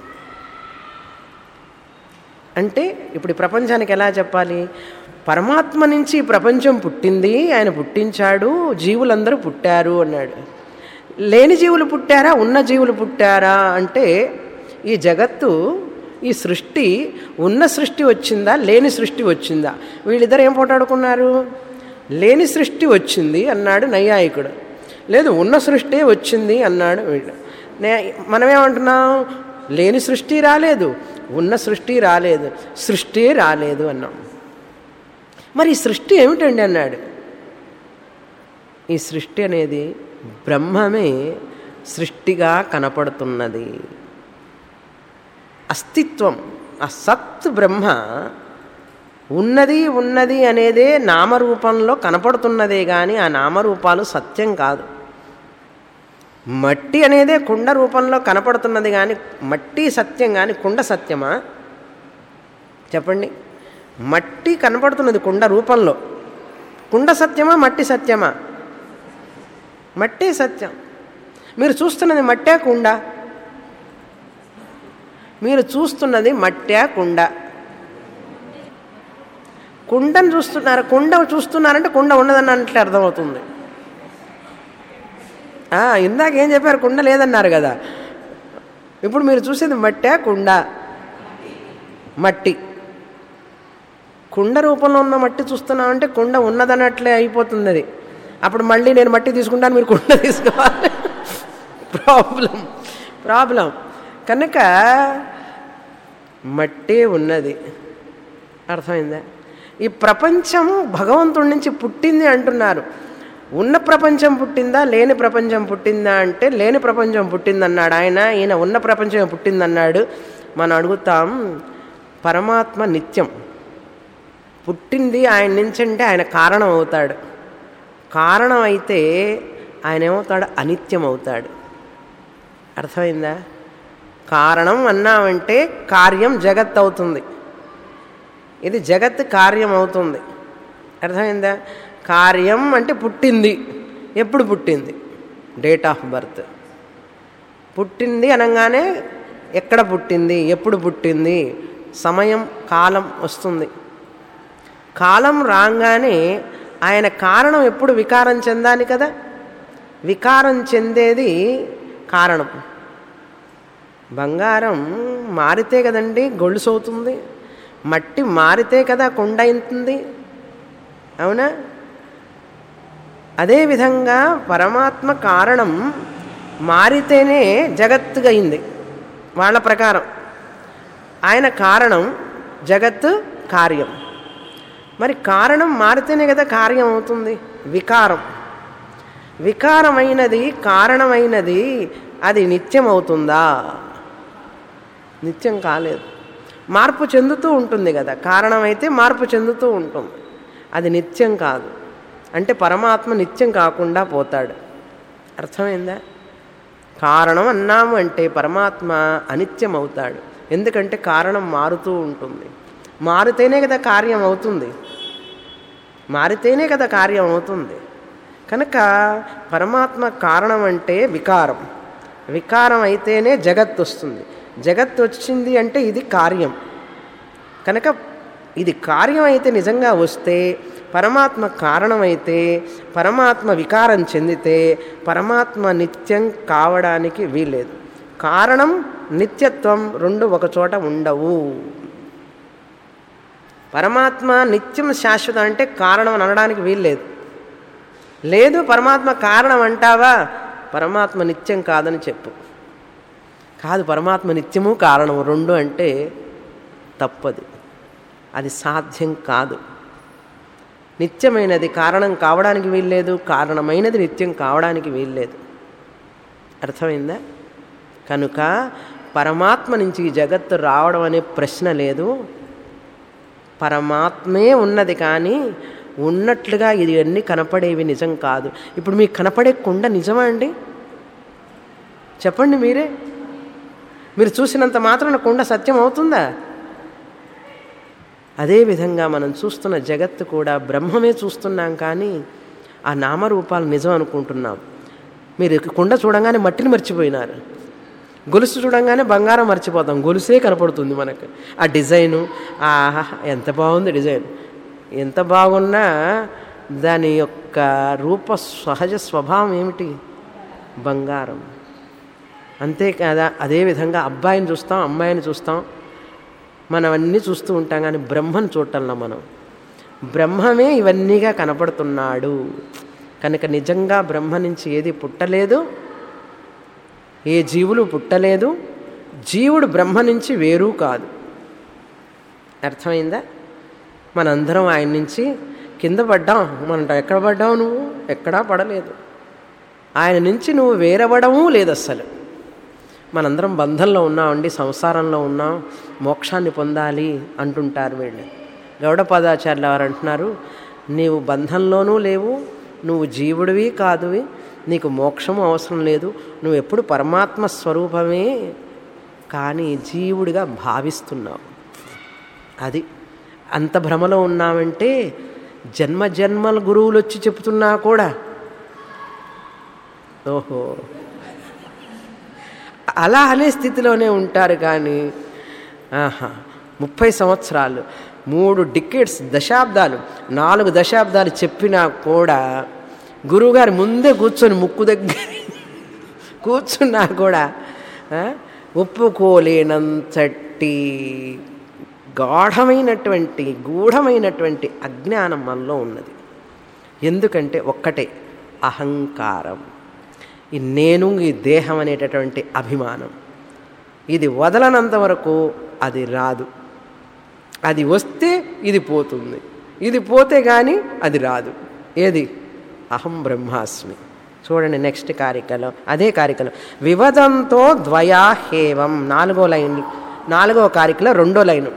అంటే ఇప్పుడు ఈ ప్రపంచానికి ఎలా చెప్పాలి పరమాత్మ నుంచి ఈ ప్రపంచం పుట్టింది ఆయన పుట్టించాడు జీవులందరూ పుట్టారు అన్నాడు లేని జీవులు పుట్టారా ఉన్న జీవులు పుట్టారా అంటే ఈ జగత్తు ఈ సృష్టి ఉన్న సృష్టి వచ్చిందా లేని సృష్టి వచ్చిందా వీళ్ళిద్దరు ఏం పోటాడుకున్నారు లేని సృష్టి వచ్చింది అన్నాడు నైయాయికుడు లేదు ఉన్న సృష్టి వచ్చింది అన్నాడు వీడు నే మనమేమంటున్నాం లేని సృష్టి రాలేదు ఉన్న సృష్టి రాలేదు సృష్టి రాలేదు అన్నాం మరి ఈ సృష్టి ఏమిటండి అన్నాడు ఈ సృష్టి అనేది బ్రహ్మమే సృష్టిగా కనపడుతున్నది అస్తిత్వం ఆ సత్ బ్రహ్మ ఉన్నది ఉన్నది అనేదే నామరూపంలో కనపడుతున్నదే కానీ ఆ నామరూపాలు సత్యం కాదు మట్టి అనేదే కుండ రూపంలో కనపడుతున్నది కానీ మట్టి సత్యం కానీ కుండ సత్యమా చెప్పండి మట్టి కనపడుతున్నది కుండ రూపంలో కుండ సత్యమా మట్టి సత్యమా మట్టే సత్యం మీరు చూస్తున్నది మట్టే కుండ మీరు చూస్తున్నది మట్టే కుండ కుండను చూస్తున్నారు కుండ చూస్తున్నారంటే కుండ ఉన్నదని అంటే అర్థమవుతుంది ఇందాక ఏం చెప్పారు కుండ లేదన్నారు కదా ఇప్పుడు మీరు చూసేది మట్టే కుండ మట్టి కుండ రూపంలో ఉన్న మట్టి చూస్తున్నామంటే కుండ ఉన్నదన్నట్లే అయిపోతుంది అది అప్పుడు మళ్ళీ నేను మట్టి తీసుకుంటాను మీరు కుండ తీసుకోవాలి ప్రాబ్లం ప్రాబ్లం కనుక మట్టే ఉన్నది అర్థమైందా ఈ ప్రపంచం భగవంతుడి నుంచి పుట్టింది అంటున్నారు ఉన్న ప్రపంచం పుట్టిందా లేని ప్రపంచం పుట్టిందా అంటే లేని ప్రపంచం పుట్టిందన్నాడు ఆయన ఈయన ఉన్న ప్రపంచం పుట్టిందన్నాడు మనం అడుగుతాం పరమాత్మ నిత్యం పుట్టింది ఆయన నుంచి అంటే ఆయన కారణం అవుతాడు కారణం అయితే ఆయన ఏమవుతాడు అనిత్యం అవుతాడు అర్థమైందా కారణం అన్నామంటే కార్యం జగత్ అవుతుంది ఇది జగత్ కార్యం అవుతుంది అర్థమైందా కార్యం అంటే పుట్టింది ఎప్పుడు పుట్టింది డేట్ ఆఫ్ బర్త్ పుట్టింది అనగానే ఎక్కడ పుట్టింది ఎప్పుడు పుట్టింది సమయం కాలం వస్తుంది కాలం రాగానే ఆయన కారణం ఎప్పుడు వికారం చెందాలి కదా వికారం చెందేది కారణం బంగారం మారితే కదండి గొలుసు అవుతుంది మట్టి మారితే కదా కొండ అవుతుంది అవునా అదేవిధంగా పరమాత్మ కారణం మారితేనే జగత్తుగా అయింది వాళ్ళ ప్రకారం ఆయన కారణం జగత్తు కార్యం మరి కారణం మారితేనే కదా కార్యం అవుతుంది వికారం వికారమైనది కారణమైనది అది నిత్యం అవుతుందా నిత్యం కాలేదు మార్పు చెందుతూ ఉంటుంది కదా కారణమైతే మార్పు చెందుతూ ఉంటుంది అది నిత్యం కాదు అంటే పరమాత్మ నిత్యం కాకుండా పోతాడు అర్థమైందా కారణం అన్నాము అంటే పరమాత్మ అనిత్యం అవుతాడు ఎందుకంటే కారణం మారుతూ ఉంటుంది మారితేనే కదా కార్యం అవుతుంది మారితేనే కదా కార్యం అవుతుంది కనుక పరమాత్మ కారణం అంటే వికారం వికారం అయితేనే జగత్ వస్తుంది జగత్ వచ్చింది అంటే ఇది కార్యం కనుక ఇది కార్యం అయితే నిజంగా వస్తే పరమాత్మ కారణమైతే పరమాత్మ వికారం చెందితే పరమాత్మ నిత్యం కావడానికి వీల్లేదు కారణం నిత్యత్వం రెండు ఒకచోట ఉండవు పరమాత్మ నిత్యం శాశ్వతం అంటే కారణం అని అనడానికి వీల్లేదు లేదు పరమాత్మ కారణం అంటావా పరమాత్మ నిత్యం కాదని చెప్పు కాదు పరమాత్మ నిత్యము కారణము రెండు అంటే తప్పది అది సాధ్యం కాదు నిత్యమైనది కారణం కావడానికి వీల్లేదు కారణమైనది నిత్యం కావడానికి వీల్లేదు అర్థమైందా కనుక పరమాత్మ నుంచి ఈ జగత్తు రావడం అనే ప్రశ్న లేదు పరమాత్మే ఉన్నది కానీ ఉన్నట్లుగా ఇది అన్నీ కనపడేవి నిజం కాదు ఇప్పుడు మీకు కనపడే కుండ నిజమా అండి చెప్పండి మీరే మీరు చూసినంత మాత్రాన కుండ సత్యం అవుతుందా అదేవిధంగా మనం చూస్తున్న జగత్తు కూడా బ్రహ్మమే చూస్తున్నాం కానీ ఆ నామరూపాలు నిజం అనుకుంటున్నాం మీరు కుండ చూడంగానే మట్టిని మర్చిపోయినారు గొలుసు చూడంగానే బంగారం మర్చిపోతాం గొలుసే కనపడుతుంది మనకు ఆ డిజైను ఆహా ఎంత బాగుంది డిజైన్ ఎంత బాగున్నా దాని యొక్క రూప సహజ స్వభావం ఏమిటి బంగారం అంతే కదా అదేవిధంగా అబ్బాయిని చూస్తాం అమ్మాయిని చూస్తాం మనం అన్నీ చూస్తూ ఉంటాం కానీ బ్రహ్మను చూడటంలో మనం బ్రహ్మమే ఇవన్నీగా కనపడుతున్నాడు కనుక నిజంగా బ్రహ్మ నుంచి ఏది పుట్టలేదు ఏ జీవులు పుట్టలేదు జీవుడు బ్రహ్మ నుంచి వేరు కాదు అర్థమైందా మనందరం ఆయన నుంచి కింద పడ్డాం మనం ఎక్కడ పడ్డావు నువ్వు ఎక్కడా పడలేదు ఆయన నుంచి నువ్వు వేరవడము లేదు అస్సలు మనందరం బంధంలో ఉన్నామండి సంసారంలో ఉన్నాం మోక్షాన్ని పొందాలి అంటుంటారు వీళ్ళు గౌడపాదాచార్యులు వారు అంటున్నారు నీవు బంధంలోనూ లేవు నువ్వు జీవుడివి కాదువి నీకు మోక్షం అవసరం లేదు నువ్వు ఎప్పుడు పరమాత్మ స్వరూపమే కానీ జీవుడిగా భావిస్తున్నావు అది అంత భ్రమలో ఉన్నామంటే జన్మ జన్మల గురువులు వచ్చి చెప్తున్నా కూడా ఓహో అలా అనే స్థితిలోనే ఉంటారు కానీ ఆహా ముప్పై సంవత్సరాలు మూడు డికెట్స్ దశాబ్దాలు నాలుగు దశాబ్దాలు చెప్పినా కూడా గురువుగారి ముందే కూర్చొని ముక్కు దగ్గర కూర్చున్నా కూడా ఆ, ఒప్పుకోలేనంతటి గాఢమైనటువంటి గూఢమైనటువంటి అజ్ఞానం మనలో ఉన్నది ఎందుకంటే ఒక్కటే అహంకారం ఈ నేను ఈ దేహం అనేటటువంటి అభిమానం ఇది వదలనంత వరకు అది రాదు అది వస్తే ఇది పోతుంది ఇది పోతే కానీ అది రాదు ఏది అహం బ్రహ్మాస్మి చూడండి నెక్స్ట్ కారికలో అదే కారికలో వివదంతో ద్వయా హేవం నాలుగో లైన్ నాలుగో కారికలో రెండో లైను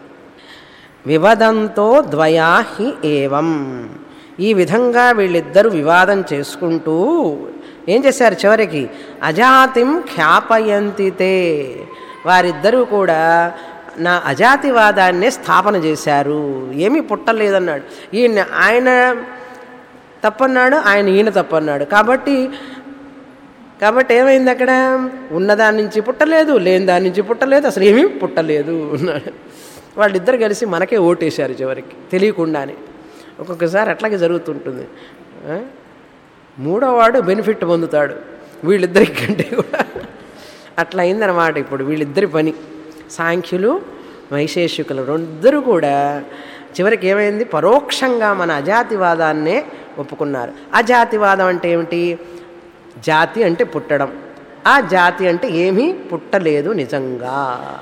వివదంతో ద్వయా హి ఏవం ఈ విధంగా వీళ్ళిద్దరూ వివాదం చేసుకుంటూ ఏం చేశారు చివరికి అజాతిం ఖ్యాపయంతితే వారిద్దరూ కూడా నా అజాతివాదాన్నే స్థాపన చేశారు ఏమీ పుట్టలేదన్నాడు ఈయన ఆయన తప్పన్నాడు ఆయన ఈయన తప్పన్నాడు కాబట్టి కాబట్టి ఏమైంది అక్కడ ఉన్నదాని నుంచి పుట్టలేదు లేని దాని నుంచి పుట్టలేదు అసలు ఏమీ పుట్టలేదు అన్నాడు వాళ్ళిద్దరు కలిసి మనకే ఓటేశారు చివరికి తెలియకుండానే ఒక్కొక్కసారి అట్లాగే జరుగుతుంటుంది ఆ? మూడోవాడు బెనిఫిట్ పొందుతాడు వీళ్ళిద్దరి కంటే కూడా అట్లా అయిందనమాట ఇప్పుడు వీళ్ళిద్దరి పని సాంఖ్యులు వైశేషికులు రెండిద్దరు కూడా చివరికి ఏమైంది పరోక్షంగా మన అజాతివాదాన్నే ఒప్పుకున్నారు అజాతివాదం అంటే ఏమిటి జాతి అంటే పుట్టడం ఆ జాతి అంటే ఏమీ పుట్టలేదు నిజంగా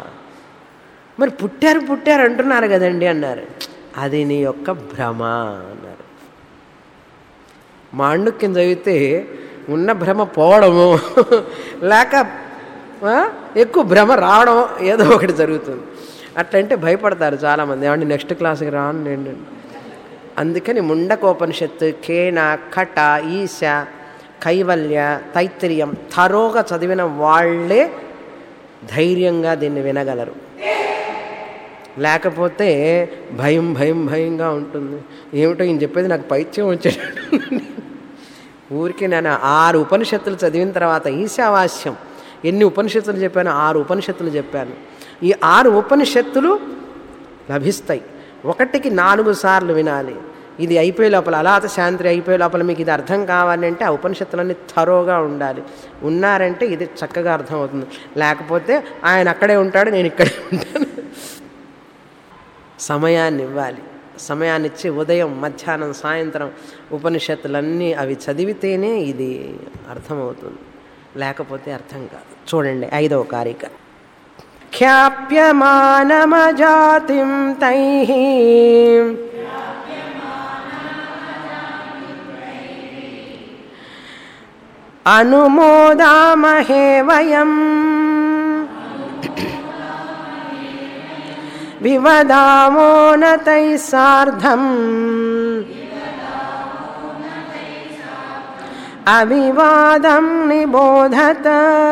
మరి పుట్టారు పుట్టారు అంటున్నారు కదండి అన్నారు అది నీ యొక్క భ్రమ అన్నారు మాండుక్యం చదివితే ఉన్న భ్రమ పోవడము లేక ఆ, ఎక్కువ భ్రమ రావడం ఏదో ఒకటి జరుగుతుంది అట్లంటే భయపడతారు చాలామంది ఏమంటే నెక్స్ట్ క్లాస్కి రాను నేను అందుకని ముండకోపనిషత్తు కేన కట ఈశ కైవల్య తైత్తిర్యం తరోగా చదివిన వాళ్ళే ధైర్యంగా దీన్ని వినగలరు లేకపోతే భయం భయం భయంగా ఉంటుంది ఏమిటో ఈయన చెప్పేది నాకు పైత్యం వచ్చేటట్టు ఊరికే నేను ఆరు ఉపనిషత్తులు చదివిన తర్వాత ఈశావాస్యం ఎన్ని ఉపనిషత్తులు చెప్పాను ఆరు ఉపనిషత్తులు చెప్పాను ఈ ఆరు ఉపనిషత్తులు లభిస్తాయి ఒకటికి నాలుగు సార్లు వినాలి ఇది అయిపోయే లోపల అలాత శాంతి అయిపోయే లోపల మీకు ఇది అర్థం కావాలి అంటే ఆ ఉపనిషత్తులన్నీ థరోగా ఉండాలి ఉన్నారంటే ఇది చక్కగా అర్థం అవుతుంది లేకపోతే ఆయన అక్కడే ఉంటాడు నేను ఇక్కడే ఉంటాను సమయాన్ని ఇవ్వాలి సమయాన్ని ఇచ్చి ఉదయం మధ్యాహ్నం సాయంత్రం ఉపనిషత్తులన్నీ అవి చదివితేనే ఇది అర్థమవుతుంది లేకపోతే అర్థం కాదు చూడండి ఐదవ కారిక ఖ్యాప్యమానమజాతిం తై అనుమోదామహే వయం వివదామో నతై సార్ధం అవివాదం నిబోధత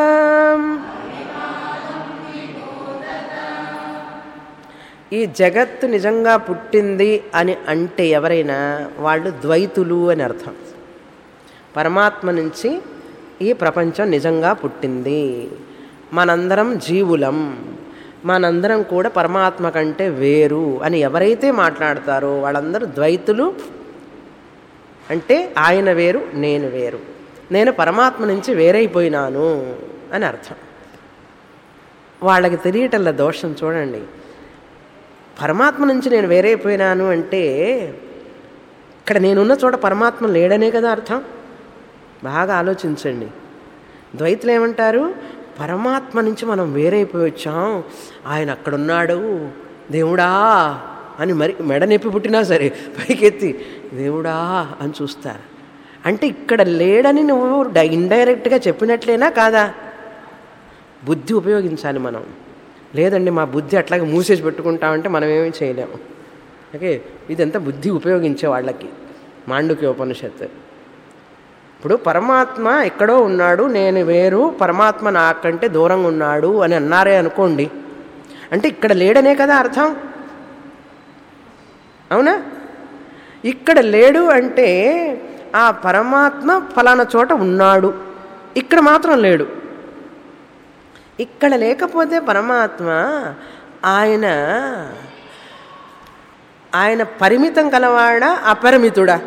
ఈ జగత్తు నిజంగా పుట్టింది అని అంటే ఎవరైనా వాళ్ళు ద్వైతులు అని అర్థం పరమాత్మ నుంచి ఈ ప్రపంచం నిజంగా పుట్టింది మనందరం జీవులం మనందరం కూడా పరమాత్మ కంటే వేరు అని ఎవరైతే మాట్లాడతారో వాళ్ళందరూ ద్వైతులు అంటే ఆయన వేరు నేను వేరు నేను పరమాత్మ నుంచి వేరైపోయినాను అని అర్థం వాళ్ళకి తెలియటంల దోషం చూడండి పరమాత్మ నుంచి నేను వేరైపోయినాను అంటే ఇక్కడ నేనున్న చోట పరమాత్మ లేడనే కదా అర్థం బాగా ఆలోచించండి ద్వైతులు ఏమంటారు పరమాత్మ నుంచి మనం వేరైపోయి వచ్చాం ఆయన అక్కడున్నాడు దేవుడా అని మరి మెడ నొప్పి పుట్టినా సరే పైకెత్తి దేవుడా అని చూస్తారు అంటే ఇక్కడ లేడని నువ్వు ఇండైరెక్ట్గా చెప్పినట్లేనా కాదా బుద్ధి ఉపయోగించాలి మనం లేదండి మా బుద్ధి అట్లాగే మూసేసి పెట్టుకుంటామంటే మనం ఏమీ చేయలేము ఓకే ఇదంతా బుద్ధి ఉపయోగించే వాళ్ళకి మాండుక్య ఉపనిషత్తు ఇప్పుడు పరమాత్మ ఎక్కడో ఉన్నాడు నేను వేరు పరమాత్మ నాకంటే దూరంగా ఉన్నాడు అని అన్నారే అనుకోండి అంటే ఇక్కడ లేడనే కదా అర్థం అవునా ఇక్కడ లేడు అంటే ఆ పరమాత్మ ఫలానా చోట ఉన్నాడు ఇక్కడ మాత్రం లేడు ఇక్కడ లేకపోతే పరమాత్మ ఆయన ఆయన పరిమితం కలవాడా అపరిమితుడా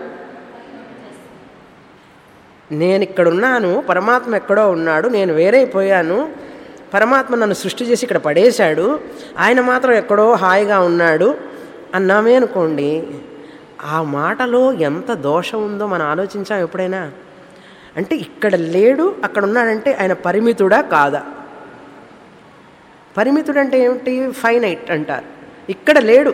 నేను ఇక్కడ ఉన్నాను పరమాత్మ ఎక్కడో ఉన్నాడు నేను వేరైపోయాను పరమాత్మ నన్ను సృష్టి చేసి ఇక్కడ పడేశాడు ఆయన మాత్రం ఎక్కడో హాయిగా ఉన్నాడు అన్నామే అనుకోండి ఆ మాటలో ఎంత దోషం ఉందో మనం ఆలోచించాం ఎప్పుడైనా అంటే ఇక్కడ లేడు అక్కడ ఉన్నాడంటే ఆయన పరిమితుడా కాదా పరిమితుడు అంటే ఏమిటి ఫైనైట్ అంటారు ఇక్కడ లేడు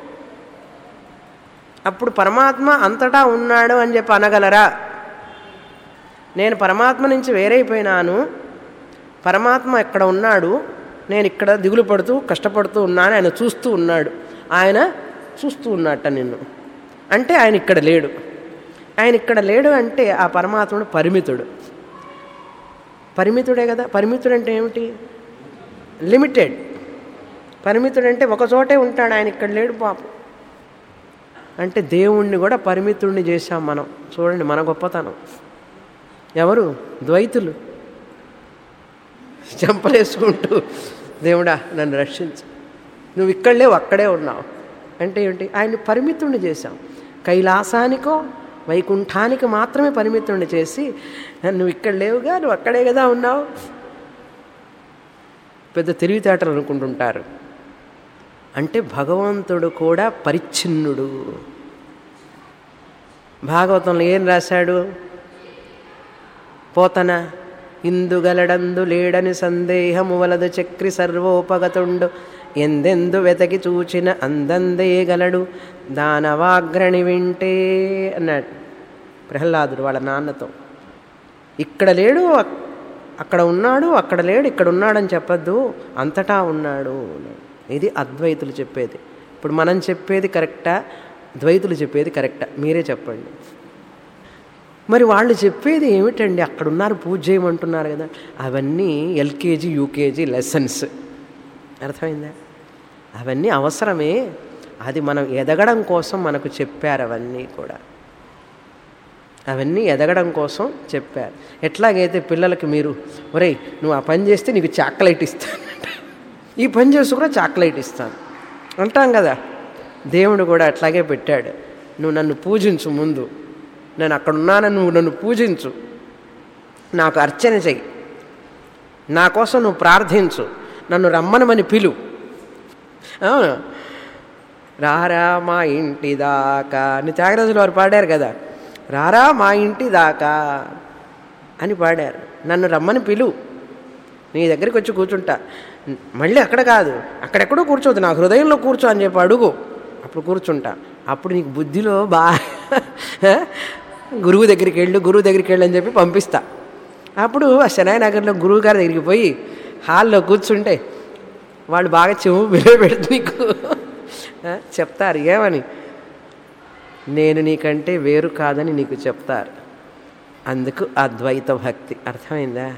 అప్పుడు పరమాత్మ అంతటా ఉన్నాడు అని చెప్పి అనగలరా నేను పరమాత్మ నుంచి వేరైపోయినాను పరమాత్మ ఎక్కడ ఉన్నాడు నేను ఇక్కడ దిగులు పడుతూ కష్టపడుతూ ఉన్నాను ఆయన చూస్తూ ఉన్నాడు ఆయన చూస్తూ ఉన్నట్ట నిన్ను అంటే ఆయన ఇక్కడ లేడు ఆయన ఇక్కడ లేడు అంటే ఆ పరమాత్ముడు పరిమితుడు పరిమితుడే కదా పరిమితుడు అంటే ఏమిటి లిమిటెడ్ పరిమితుడు అంటే ఒక చోటే ఉంటాడు ఆయన ఇక్కడ లేడు పాపం అంటే దేవుణ్ణి కూడా పరిమితుడిని చేశాం మనం చూడండి మన గొప్పతనం ఎవరు ద్వైతులు చెంపలేసుకుంటూ దేవుడా నన్ను రక్షించు నువ్వు ఇక్కడ లేవు అక్కడే ఉన్నావు అంటే ఏంటి ఆయన్ని పరిమితుడిని చేశాం కైలాసానికో వైకుంఠానికి మాత్రమే పరిమితుడిని చేసి నువ్వు ఇక్కడ లేవుగా నువ్వు అక్కడే కదా ఉన్నావు పెద్ద తెలివితేటలు అనుకుంటుంటారు అంటే భగవంతుడు కూడా పరిచ్ఛిన్నుడు భాగవతంలో ఏం రాశాడు పోతన ఇందుగలడందు లేడని సందేహము వలదు చక్రి సర్వోపగతుండు ఎందెందు వెతకి చూచిన అందందే గలడు దానవాగ్రణి వింటే అన్నాడు ప్రహ్లాదుడు వాళ్ళ నాన్నతో ఇక్కడ లేడు అక్కడ ఉన్నాడు అక్కడ లేడు ఇక్కడ ఉన్నాడని చెప్పద్దు అంతటా ఉన్నాడు ఇది అద్వైతులు చెప్పేది ఇప్పుడు మనం చెప్పేది కరెక్టా ద్వైతులు చెప్పేది కరెక్టా మీరే చెప్పండి మరి వాళ్ళు చెప్పేది ఏమిటండి అక్కడ ఉన్నారు పూజ చేయమంటున్నారు కదా అవన్నీ ఎల్కేజీ యూకేజీ లెసన్స్ అర్థమైందా అవన్నీ అవసరమే అది మనం ఎదగడం కోసం మనకు చెప్పారు అవన్నీ కూడా అవన్నీ ఎదగడం కోసం చెప్పారు ఎట్లాగైతే పిల్లలకి మీరు ఒరేయ్ నువ్వు ఆ పని చేస్తే నీకు చాక్లెట్ ఇస్తానంట ఈ పని చేసి కూడా చాక్లెట్ ఇస్తాను అంటాం కదా దేవుడు కూడా అట్లాగే పెట్టాడు నువ్వు నన్ను పూజించు ముందు నేను అక్కడ ఉన్నానని నువ్వు నన్ను పూజించు నాకు అర్చన చెయ్యి నా కోసం నువ్వు ప్రార్థించు నన్ను రమ్మనమని పిలు అవును రారా మా ఇంటి దాకా అని త్యాగరాజులు వారు పాడారు కదా రారా మా ఇంటి దాకా అని పాడారు నన్ను రమ్మని పిలు నీ దగ్గరికి వచ్చి కూర్చుంటా మళ్ళీ అక్కడ కాదు అక్కడెక్కడో కూర్చోదు నా హృదయంలో కూర్చో అని చెప్పి అడుగు అప్పుడు కూర్చుంటా అప్పుడు నీకు బుద్ధిలో బాగా గురువు దగ్గరికి వెళ్ళు గురువు దగ్గరికి వెళ్ళు అని చెప్పి పంపిస్తా అప్పుడు ఆ శనాయి నగర్లో గురువు గారి దగ్గరికి పోయి హాల్లో కూర్చుంటే వాళ్ళు బాగా చెవు పెడుతు నీకు చెప్తారు ఏమని నేను నీకంటే వేరు కాదని నీకు చెప్తారు అందుకు అద్వైత భక్తి అర్థమైందా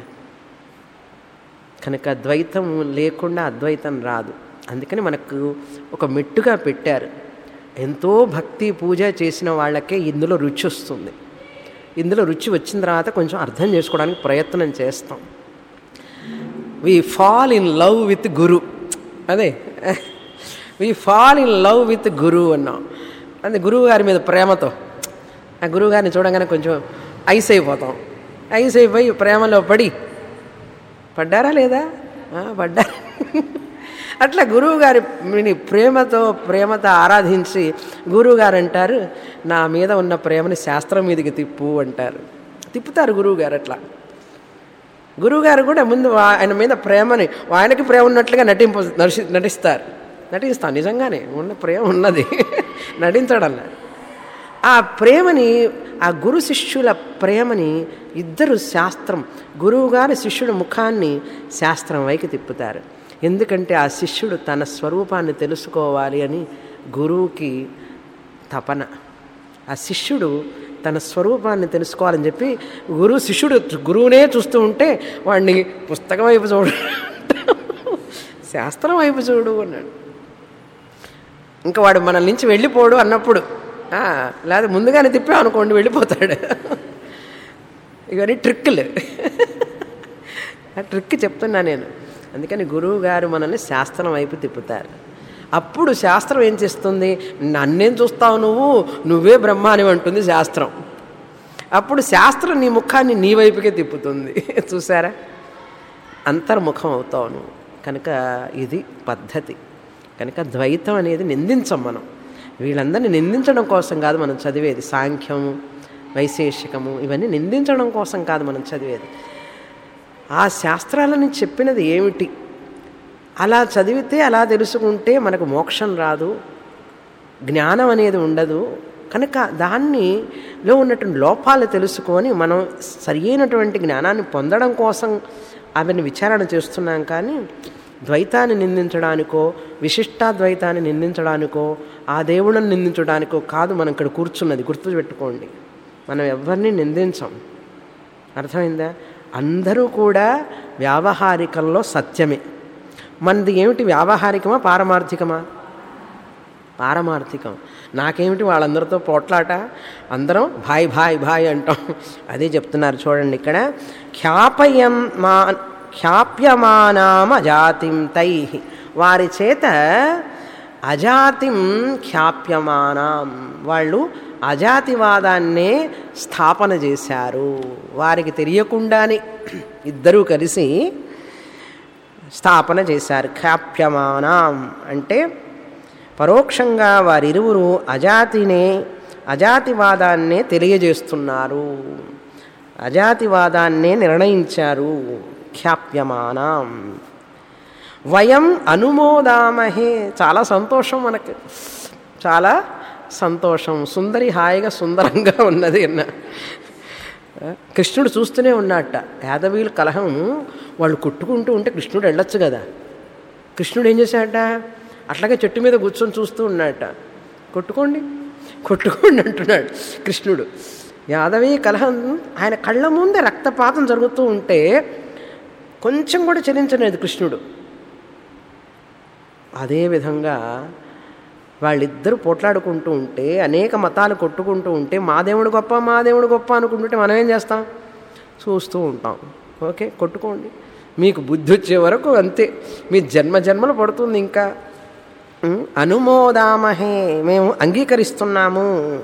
కనుక ద్వైతం లేకుండా అద్వైతం రాదు అందుకని మనకు ఒక మెట్టుగా పెట్టారు ఎంతో భక్తి పూజ చేసిన వాళ్ళకే ఇందులో రుచి వస్తుంది ఇందులో రుచి వచ్చిన తర్వాత కొంచెం అర్థం చేసుకోవడానికి ప్రయత్నం చేస్తాం we fall in love with guru అదే we fall in love with guru అన్నాం అది గురువు గారి మీద ప్రేమతో ఆ గురువు గారిని చూడగానే కొంచెం ఐస్ అయిపోతాం ఐసైపోయి ప్రేమలో పడి పడ్డారా లేదా ఆ, పడ్డారు అట్లా గురువు గారి ప్రేమతో ప్రేమతో ఆరాధించి గురువు గారు అంటారు నా మీద ఉన్న ప్రేమని శాస్త్రం మీదకి తిప్పు అంటారు తిప్పుతారు గురువు గారు అట్లా గురువుగారు కూడా ముందు వా- ఆయన మీద ప్రేమని ఆయనకి ప్రేమ ఉన్నట్లుగా నటింప నడిచి నటిస్తారు నటిస్తాను నిజంగానే ఉన్న ప్రేమ ఉన్నది నటించడల్లా ఆ ప్రేమని ఆ గురు శిష్యుల ప్రేమని ఇద్దరు శాస్త్రం గురువుగారి శిష్యుడి ముఖాన్ని శాస్త్రం వైకి తిప్పుతారు ఎందుకంటే ఆ శిష్యుడు తన స్వరూపాన్ని తెలుసుకోవాలి అని గురువుకి తపన ఆ శిష్యుడు తన స్వరూపాన్ని తెలుసుకోవాలని చెప్పి గురువు శిష్యుడు గురువునే చూస్తూ ఉంటే వాడిని పుస్తకం వైపు చూడు శాస్త్రం వైపు చూడు అన్నాడు ఇంకా వాడు మన నుంచి వెళ్ళిపోడు అన్నప్పుడు ఆ, లేదా ముందుగానే తిప్పాం అనుకోండి వెళ్ళిపోతాడు ఇవన్నీ ట్రిక్కులు ఆ ట్రిక్ చెప్తున్నా నేను అందుకని గురువు గారు మనల్ని శాస్త్రం వైపు తిప్పుతారు అప్పుడు శాస్త్రం ఏం చేస్తుంది నన్నేం చూస్తావు నువ్వు నువ్వే బ్రహ్మ అని అంటుంది శాస్త్రం అప్పుడు శాస్త్రం నీ ముఖాన్ని నీ వైపుకే తిప్పుతుంది చూసారా అంతర్ముఖం అవుతావు నువ్వు కనుక ఇది పద్ధతి కనుక ద్వైతం అనేది నిందించం మనం వీళ్ళందరినీ నిందించడం కోసం కాదు మనం చదివేది సాంఖ్యము వైశేషికము ఇవన్నీ నిందించడం కోసం కాదు మనం చదివేది ఆ శాస్త్రాలని చెప్పినది ఏమిటి అలా చదివితే అలా తెలుసుకుంటే మనకు మోక్షం రాదు జ్ఞానం అనేది ఉండదు కనుక దాన్నిలో ఉన్నటువంటి లోపాలు తెలుసుకొని మనం సరి అయినటువంటి జ్ఞానాన్ని పొందడం కోసం అవన్నీ విచారణ చేస్తున్నాం కానీ ద్వైతాన్ని నిందించడానికో విశిష్టాద్వైతాన్ని నిందించడానికో ఆ దేవుళ్ళని నిందించడానికో కాదు మనం ఇక్కడ కూర్చున్నది గుర్తుపెట్టుకోండి మనం ఎవరిని నిందించం అర్థమైందా అందరూ కూడా వ్యావహారికంలో సత్యమే మనది ఏమిటి వ్యావహారికమా పారమార్థికమా పారమార్థికం నాకేమిటి వాళ్ళందరితో పోట్లాట అందరం భాయ్ భాయ్ భాయ్ అంటాం అదే చెప్తున్నారు చూడండి ఇక్కడ ఖ్యాపయం మా ఖ్యాప్యమానామ జాతిం తై వారి చేత అజాతిం ఖ్యాప్యమానాం వాళ్ళు అజాతివాదాన్నే స్థాపన చేశారు వారికి తెలియకుండానే ఇద్దరూ కలిసి స్థాపన చేశారు ఖ్యాప్యమానాం అంటే పరోక్షంగా వారిరువురు అజాతినే అజాతివాదాన్నే తెలియజేస్తున్నారు అజాతివాదాన్నే నిర్ణయించారు ఖ్యాప్యమానం వయం అనుమోదామహే చాలా సంతోషం మనకు చాలా సంతోషం సుందరి హాయిగా సుందరంగా ఉన్నది అన్న కృష్ణుడు చూస్తూనే ఉన్నట్ట యాదవీయుల కలహం వాళ్ళు కొట్టుకుంటూ ఉంటే కృష్ణుడు వెళ్ళొచ్చు కదా కృష్ణుడు ఏం చేశాడట అట్లాగే చెట్టు మీద కూర్చొని చూస్తూ ఉన్నాడట కొట్టుకోండి కొట్టుకోండి అంటున్నాడు కృష్ణుడు యాదవీ కలహం ఆయన కళ్ళ ముందే రక్తపాతం జరుగుతూ ఉంటే కొంచెం కూడా చలించలేదు కృష్ణుడు అదేవిధంగా వాళ్ళిద్దరూ పోట్లాడుకుంటూ ఉంటే అనేక మతాలు కొట్టుకుంటూ ఉంటే మా దేవుడు గొప్ప మా దేవుడు గొప్ప అనుకుంటుంటే మనం ఏం చేస్తాం చూస్తూ ఉంటాం ఓకే కొట్టుకోండి మీకు బుద్ధి వచ్చే వరకు అంతే మీ జన్మ జన్మలు పడుతుంది ఇంకా ఉం? అనుమోదామహే మేము అంగీకరిస్తున్నాము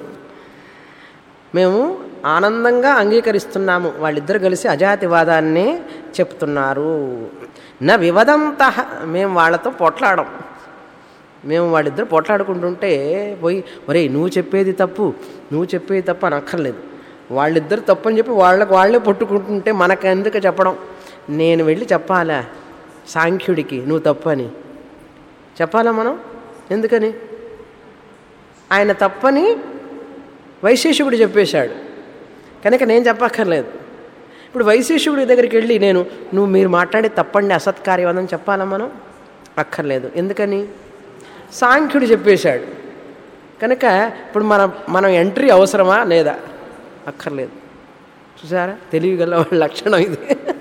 మేము ఆనందంగా అంగీకరిస్తున్నాము వాళ్ళిద్దరు కలిసి అజాతివాదాన్నే చెప్తున్నారు నా వివదంత మేము వాళ్ళతో పొట్లాడం మేము వాళ్ళిద్దరు పొట్లాడుకుంటుంటే పోయి ఒరే నువ్వు చెప్పేది తప్పు నువ్వు చెప్పేది తప్పు అని అక్కర్లేదు వాళ్ళిద్దరు తప్పు అని చెప్పి వాళ్ళకు వాళ్ళే పొట్టుకుంటుంటే మనకు ఎందుకు చెప్పడం నేను వెళ్ళి చెప్పాలా సాంఖ్యుడికి నువ్వు తప్పు అని చెప్పాలా మనం ఎందుకని ఆయన తప్పని వైశేషికుడు చెప్పేశాడు కనుక నేను చెప్పక్కర్లేదు ఇప్పుడు వైశేషికుడి దగ్గరికి వెళ్ళి నేను నువ్వు మీరు మాట్లాడే తప్పండి అసత్కార్యవాదం చెప్పాలా మనం అక్కర్లేదు ఎందుకని సాంఖ్యుడు చెప్పేశాడు కనుక ఇప్పుడు మన మనం ఎంట్రీ అవసరమా లేదా అక్కర్లేదు చూసారా తెలివిగల వాళ్ళ లక్షణం ఇది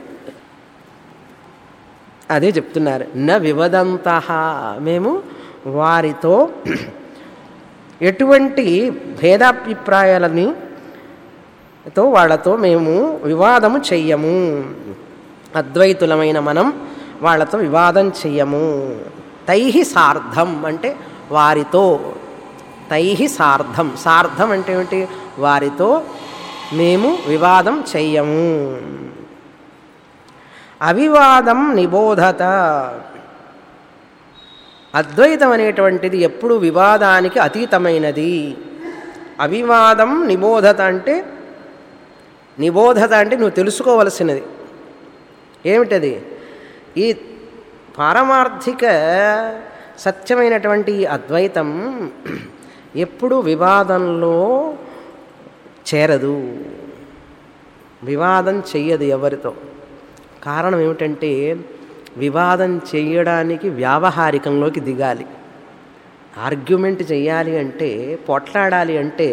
అదే చెప్తున్నారు న వివదంత మేము వారితో ఎటువంటి భేదాభిప్రాయాలని తో వాళ్ళతో మేము వివాదము చెయ్యము అద్వైతులమైన మనం వాళ్ళతో వివాదం చెయ్యము తై సార్ధం అంటే వారితో తై సార్ధం సార్ధం అంటే ఏమిటి వారితో మేము వివాదం చెయ్యము అవివాదం నిబోధత అద్వైతం అనేటువంటిది ఎప్పుడు వివాదానికి అతీతమైనది అవివాదం నిబోధత అంటే నిబోధత అంటే నువ్వు తెలుసుకోవలసినది ఏమిటది ఈ పారమార్థిక సత్యమైనటువంటి ఈ అద్వైతం ఎప్పుడు వివాదంలో చేరదు వివాదం చెయ్యదు ఎవరితో కారణం ఏమిటంటే వివాదం చేయడానికి వ్యావహారికంలోకి దిగాలి ఆర్గ్యుమెంట్ చేయాలి అంటే పోట్లాడాలి అంటే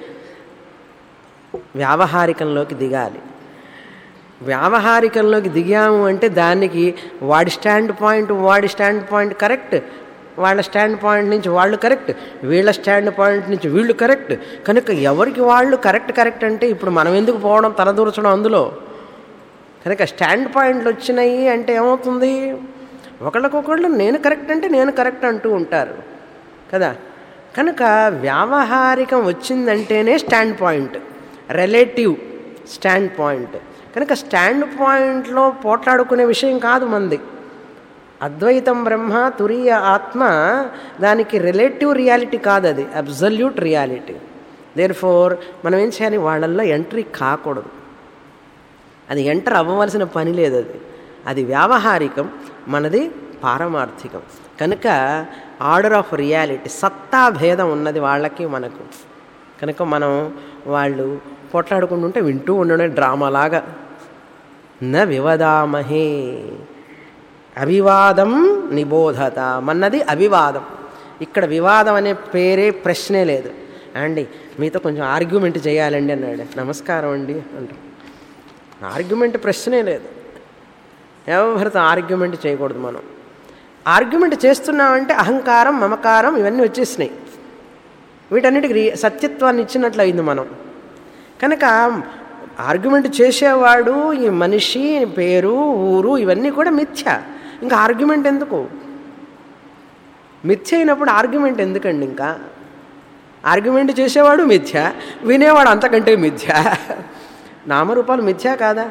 వ్యావహారికంలోకి దిగాలి వ్యావహారికంలోకి దిగాము అంటే దానికి వాడి స్టాండ్ పాయింట్ వాడి స్టాండ్ పాయింట్ కరెక్ట్ వాళ్ళ స్టాండ్ పాయింట్ నుంచి వాళ్ళు కరెక్ట్ వీళ్ళ స్టాండ్ పాయింట్ నుంచి వీళ్ళు కరెక్ట్ కనుక ఎవరికి వాళ్ళు కరెక్ట్ కరెక్ట్ అంటే ఇప్పుడు మనం ఎందుకు పోవడం తలదూర్చడం అందులో కనుక స్టాండ్ పాయింట్లు వచ్చినాయి అంటే ఏమవుతుంది ఒకళ్ళకొకళ్ళు నేను కరెక్ట్ అంటే నేను కరెక్ట్ అంటూ ఉంటారు కదా కనుక వ్యావహారికం వచ్చిందంటేనే stand point relative stand point కనుక స్టాండ్ పాయింట్లో పోట్లాడుకునే విషయం కాదు మంది అద్వైతం బ్రహ్మ తురీయ ఆత్మ దానికి రిలేటివ్ రియాలిటీ కాదు అది అబ్జల్యూట్ రియాలిటీ దేర్ ఫోర్ మనం ఏం చేయాలి వాళ్ళల్లో ఎంట్రీ కాకూడదు అది ఎంటర్ అవ్వవలసిన పని లేదు అది అది వ్యావహారికం మనది పారమార్థికం కనుక ఆర్డర్ ఆఫ్ రియాలిటీ సత్తా భేదం ఉన్నది వాళ్ళకి మనకు కనుక మనం వాళ్ళు పోట్లాడుకుంటుంటే వింటూ ఉండడం డ్రామాలాగా న వివదామహే అవివాదం నిబోధత మన్నది అవివాదం ఇక్కడ వివాదం అనే పేరే ప్రశ్నే లేదు అండి మీతో కొంచెం ఆర్గ్యుమెంట్ చేయాలండి అన్నాడు నమస్కారం అండి అంటాం ఆర్గ్యుమెంట్ ప్రశ్నే లేదు ఎవరితో ఆర్గ్యుమెంట్ చేయకూడదు మనం ఆర్గ్యుమెంట్ చేస్తున్నామంటే అహంకారం మమకారం ఇవన్నీ వచ్చేసినాయి వీటన్నిటికి రి- సత్యత్వాన్ని ఇచ్చినట్లు అయింది మనం కనుక ఆర్గ్యుమెంట్ చేసేవాడు ఈ మనిషి పేరు ఊరు ఇవన్నీ కూడా మిథ్య ఇంకా ఆర్గ్యుమెంట్ ఎందుకు మిథ్య అయినప్పుడు ఆర్గ్యుమెంట్ ఎందుకండి ఇంకా ఆర్గ్యుమెంట్ చేసేవాడు మిథ్య వినేవాడు అంతకంటే మిథ్య నామరూపాలు మిథ్య కాదా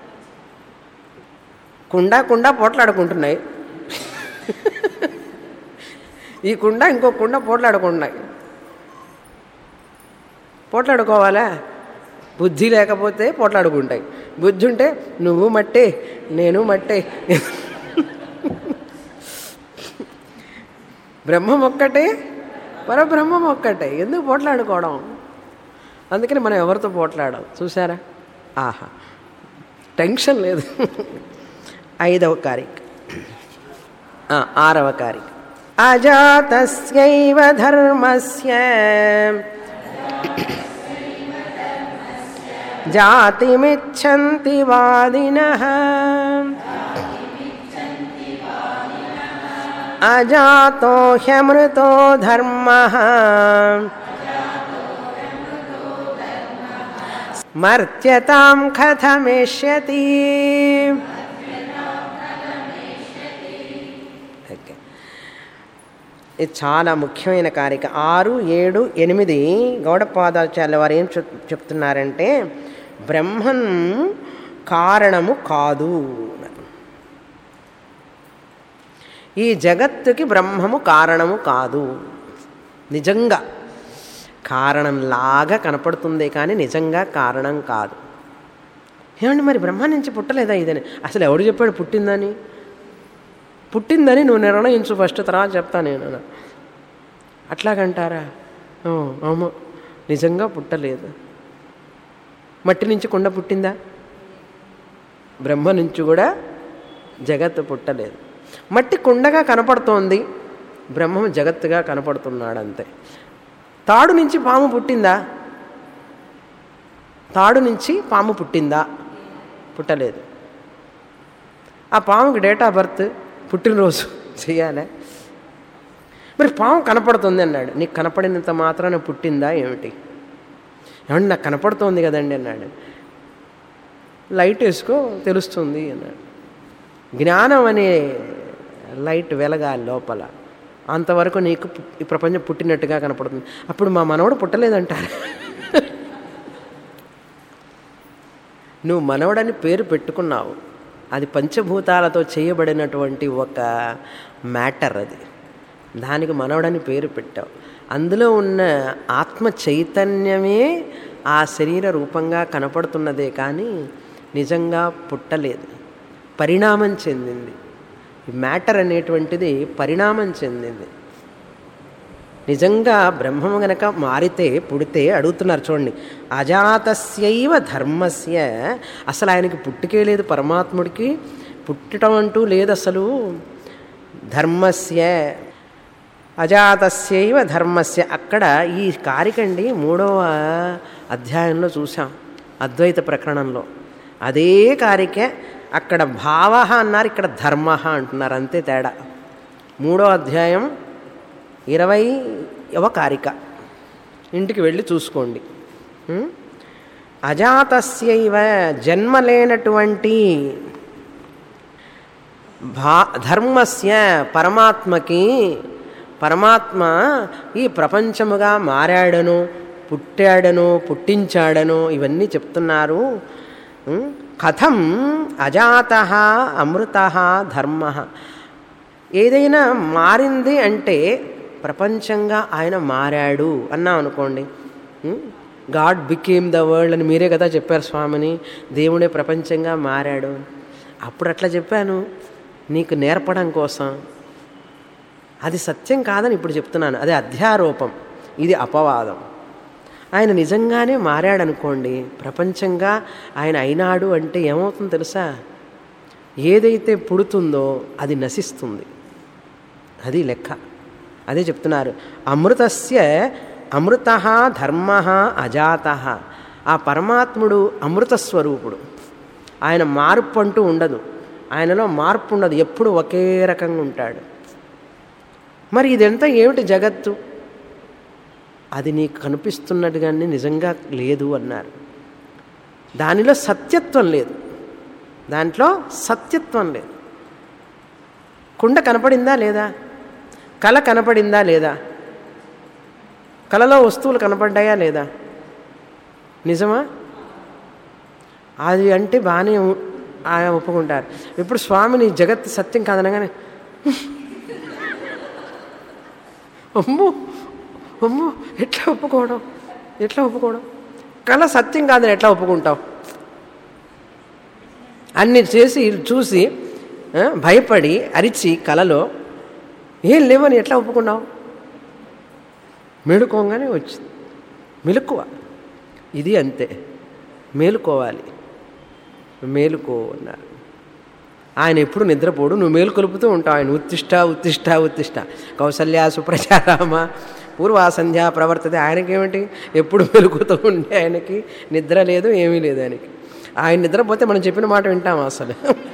కుండ కుండ పోట్లాడుకుంటున్నాయి ఈ కుండ ఇంకో కుండ పోట్లాడుకుంటున్నాయి పోట్లాడుకోవాలా బుద్ధి లేకపోతే పోట్లాడుకుంటాయి బుద్ధి ఉంటే నువ్వు మట్టే నేను మట్టే బ్రహ్మం ఒక్కటే పరబ్రహ్మం ఒక్కటే ఎందుకు పోట్లాడుకోవడం అందుకని మనం ఎవరితో పోట్లాడం చూసారా ఆహా టెన్షన్ లేదు ఐదవ కారిక ఆ, ఆరవ కారిక అజాతస్యైవ ధర్మస్య జాతిమిచ్చంతి వాదినః అజాతో హ్యమృతో ధర్మః మర్త్యతాం కథమిష్యతి ఓకే ఇది చాలా ముఖ్యమైన కారిక ఆరు ఏడు ఎనిమిది గౌడపాదాచార్య వారు ఏం చెప్ చెప్తున్నారంటే బ్రహ్మం కారణము కాదు ఈ జగత్తుకి బ్రహ్మము కారణము కాదు నిజంగా కారణంలాగా కనపడుతుంది కానీ నిజంగా కారణం కాదు ఏమండి మరి బ్రహ్మ నుంచి పుట్టలేదా ఇదని అసలు ఎవడు చెప్పాడు పుట్టిందని పుట్టిందని నువ్వు నిర్ణయించు ఫస్ట్ తర్వాత చెప్తా నేను అట్లాగంటారా ఓ, అవును నిజంగా పుట్టలేదు మట్టి నుంచి కుండ పుట్టిందా బ్రహ్మ నుంచి కూడా జగత్తు పుట్టలేదు మట్టి కుండగా కనపడుతోంది బ్రహ్మం జగత్తుగా కనపడుతున్నాడు అంతే తాడు నుంచి పాము పుట్టిందా తాడు నుంచి పాము పుట్టిందా పుట్టలేదు ఆ పాముకి డేట్ ఆఫ్ బర్త్ పుట్టినరోజు చేయాలి మరి పాము కనపడుతుంది అన్నాడు నీకు కనపడినంత మాత్రాన పుట్టిందా ఏమిటి ఏమండి నాకు కనపడుతోంది కదండి అన్నాడు లైట్ వేసుకో తెలుస్తుంది అన్నాడు జ్ఞానం అనే లైట్ వెలగాలి లోపల అంతవరకు నీకు పు- ఈ ప్రపంచం పుట్టినట్టుగా కనపడుతుంది అప్పుడు మా మనవడు పుట్టలేదంటారు నువ్వు మనవడని పేరు పెట్టుకున్నావు అది పంచభూతాలతో చేయబడినటువంటి ఒక మ్యాటర్ అది దానికి మనవడని పేరు పెట్టావు అందులో ఉన్న ఆత్మ చైతన్యమే ఆ శరీర రూపంగా కనపడుతున్నదే కానీ నిజంగా పుట్టలేదు పరిణామం చెందింది ఈ మ్యాటర్ అనేటువంటిది పరిణామం చెందింది నిజంగా బ్రహ్మము గనక మారితే పుడితే అడుగుతున్నారు చూడండి అజాతస్యైవ ధర్మస్య అసలు ఆయనకి పుట్టుకే లేదు పరమాత్ముడికి పుట్టడం అంటూ లేదు అసలు ధర్మస్య అజాతస్యైవ ధర్మస్య అక్కడ ఈ కారికండి మూడవ అధ్యాయంలో చూసాం అద్వైత ప్రకరణంలో అదే కారిక అక్కడ భావ అన్నారు ఇక్కడ ధర్మ అంటున్నారు అంతే తేడా మూడో అధ్యాయం ఇరవైవ కారిక ఇంటికి వెళ్ళి చూసుకోండి ఉం? అజాతస్యైవ జన్మ లేనటువంటి భా ధర్మస్య పరమాత్మకి పరమాత్మ ఈ ప్రపంచముగా మారాడను పుట్టాడను పుట్టించాడను ఇవన్నీ చెప్తున్నారు ఉం? కథం అజాత అమృత ధర్మ ఏదైనా మారింది అంటే ప్రపంచంగా ఆయన మారాడు అన్నాం అనుకోండి గాడ్ బికేమ్ ద వరల్డ్ అని మీరే కదా చెప్పారు స్వామిని దేవుడే ప్రపంచంగా మారాడు అప్పుడు అట్లా చెప్పాను నీకు నేర్పడం కోసం అది సత్యం కాదని ఇప్పుడు చెప్తున్నాను అది అధ్యారోపం ఇది అపవాదం ఆయన నిజంగానే మారాడనుకోండి ప్రపంచంగా ఆయన అయినాడు అంటే ఏమవుతుందో తెలుసా ఏదైతే పుడుతుందో అది నశిస్తుంది అది లెక్క అదే చెప్తున్నారు అమృతస్య అమృత ధర్మ అజాత ఆ పరమాత్ముడు అమృత స్వరూపుడు ఆయన మార్పు అంటూ ఉండదు ఆయనలో మార్పు ఉండదు ఎప్పుడు ఒకే రకంగా ఉంటాడు మరి ఇదంతా ఏమిటి జగత్తు అది నీకు కనిపిస్తున్నట్టుగానే నిజంగా లేదు అన్నారు దానిలో సత్యత్వం లేదు దాంట్లో సత్యత్వం లేదు కుండ కనపడిందా లేదా కళ కనపడిందా లేదా కళలో వస్తువులు కనపడ్డాయా లేదా నిజమా అది అంటే బాగానే ఉ- ఆయన ఒప్పుకుంటారు ఇప్పుడు స్వామిని జగత్ సత్యం కాదనగానే అమ్మో అమ్మో ఎట్లా ఒప్పుకోవడం ఎట్లా ఒప్పుకోవడం కళ సత్యం కాదని ఎట్లా ఒప్పుకుంటావు అన్ని చేసి చూసి ఆ, భయపడి అరిచి కలలో ఏం లేవని ఎట్లా ఒప్పుకున్నావు మేలుకోగానే వచ్చింది మెలకువ ఇది అంతే మేలుకోవాలి మేలుకో అన్నారు ఆయన ఎప్పుడు నిద్రపోడు నువ్వు మేలు కొలుపుతూ ఉంటావు ఆయన ఉత్తిష్ట ఉత్తిష్ట ఉత్తిష్ట కౌసల్య సుప్రచారామ పూర్వాసంధ్య ప్రవర్తతే ఆయనకేమిటి ఎప్పుడు మెలుకుతూ ఉండే ఆయనకి నిద్ర లేదు ఏమీ లేదు ఆయనకి ఆయన నిద్రపోతే మనం చెప్పిన మాట వింటాం అసలు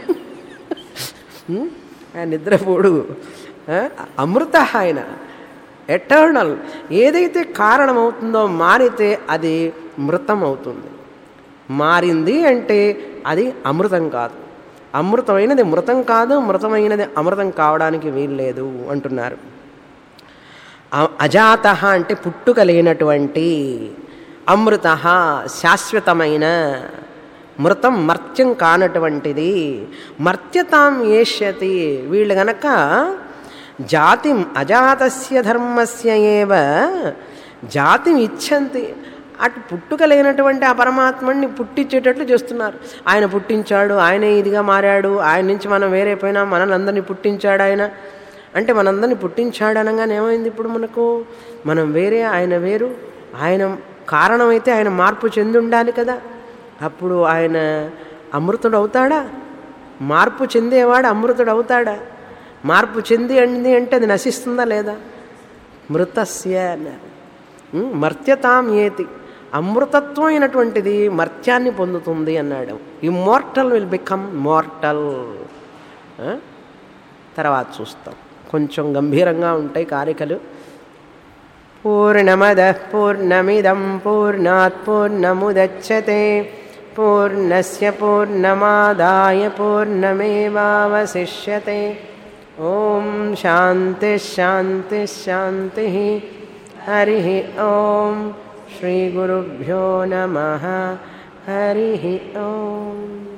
ఉం? ఆయన నిద్రపోడు ఆ? అమృత ఆయన ఎటర్నల్ ఏదైతే కారణమవుతుందో మారితే అది మృతం అవుతుంది మారింది అంటే అది అమృతం కాదు అమృతమైనది మృతం కాదు మృతమైనది అమృతం కావడానికి వీల్లేదు అంటున్నారు అ- అజాత అంటే పుట్టుక లేనటువంటి అమృత శాశ్వతమైన మృతం మర్త్యం కానటువంటిది మర్త్యతాం ఏష్యతి వీళ్ళు గనక జాతిం అజాతస్య ధర్మస్య ఏవ జాతిం ఇచ్చంతి అటు పుట్టుక లేనటువంటి ఆ పరమాత్మని పుట్టించేటట్లు చేస్తున్నారు ఆయన పుట్టించాడు ఆయనే ఇదిగా మారాడు ఆయన నుంచి మనం వేరైపోయినా మనల్ని అందరినీ పుట్టించాడు ఆయన అంటే మనందరినీ పుట్టించాడు అనగానే ఏమైంది ఇప్పుడు మనకు మనం వేరే ఆయన వేరు ఆయన కారణమైతే ఆయన మార్పు చెంది ఉండాలి కదా అప్పుడు ఆయన అమృతుడు అవుతాడా మార్పు చెందేవాడు అమృతుడు అవుతాడా మార్పు చెంది అంది అంటే అది నశిస్తుందా లేదా మృతస్య అన్నారు ఉం, మర్త్యతాం ఏతి అమృతత్వం అయినటువంటిది మర్త్యాన్ని పొందుతుంది అన్నాడు ఇమ్మోర్టల్ విల్ బికమ్ మోర్టల్ తర్వాత చూస్తాం కొంచెం గంభీరంగా ఉంటాయి కారికలు పూర్ణమద పూర్ణమిదం పూర్ణాత్ పూర్ణముదచ్చతే పూర్ణస్య పూర్ణమాదాయ పూర్ణమేవావశిష్యతే ఓం శాంతి శాంతి శాంతి హరి ఓం శ్రీ గురుభ్యో నమ హరి ఓం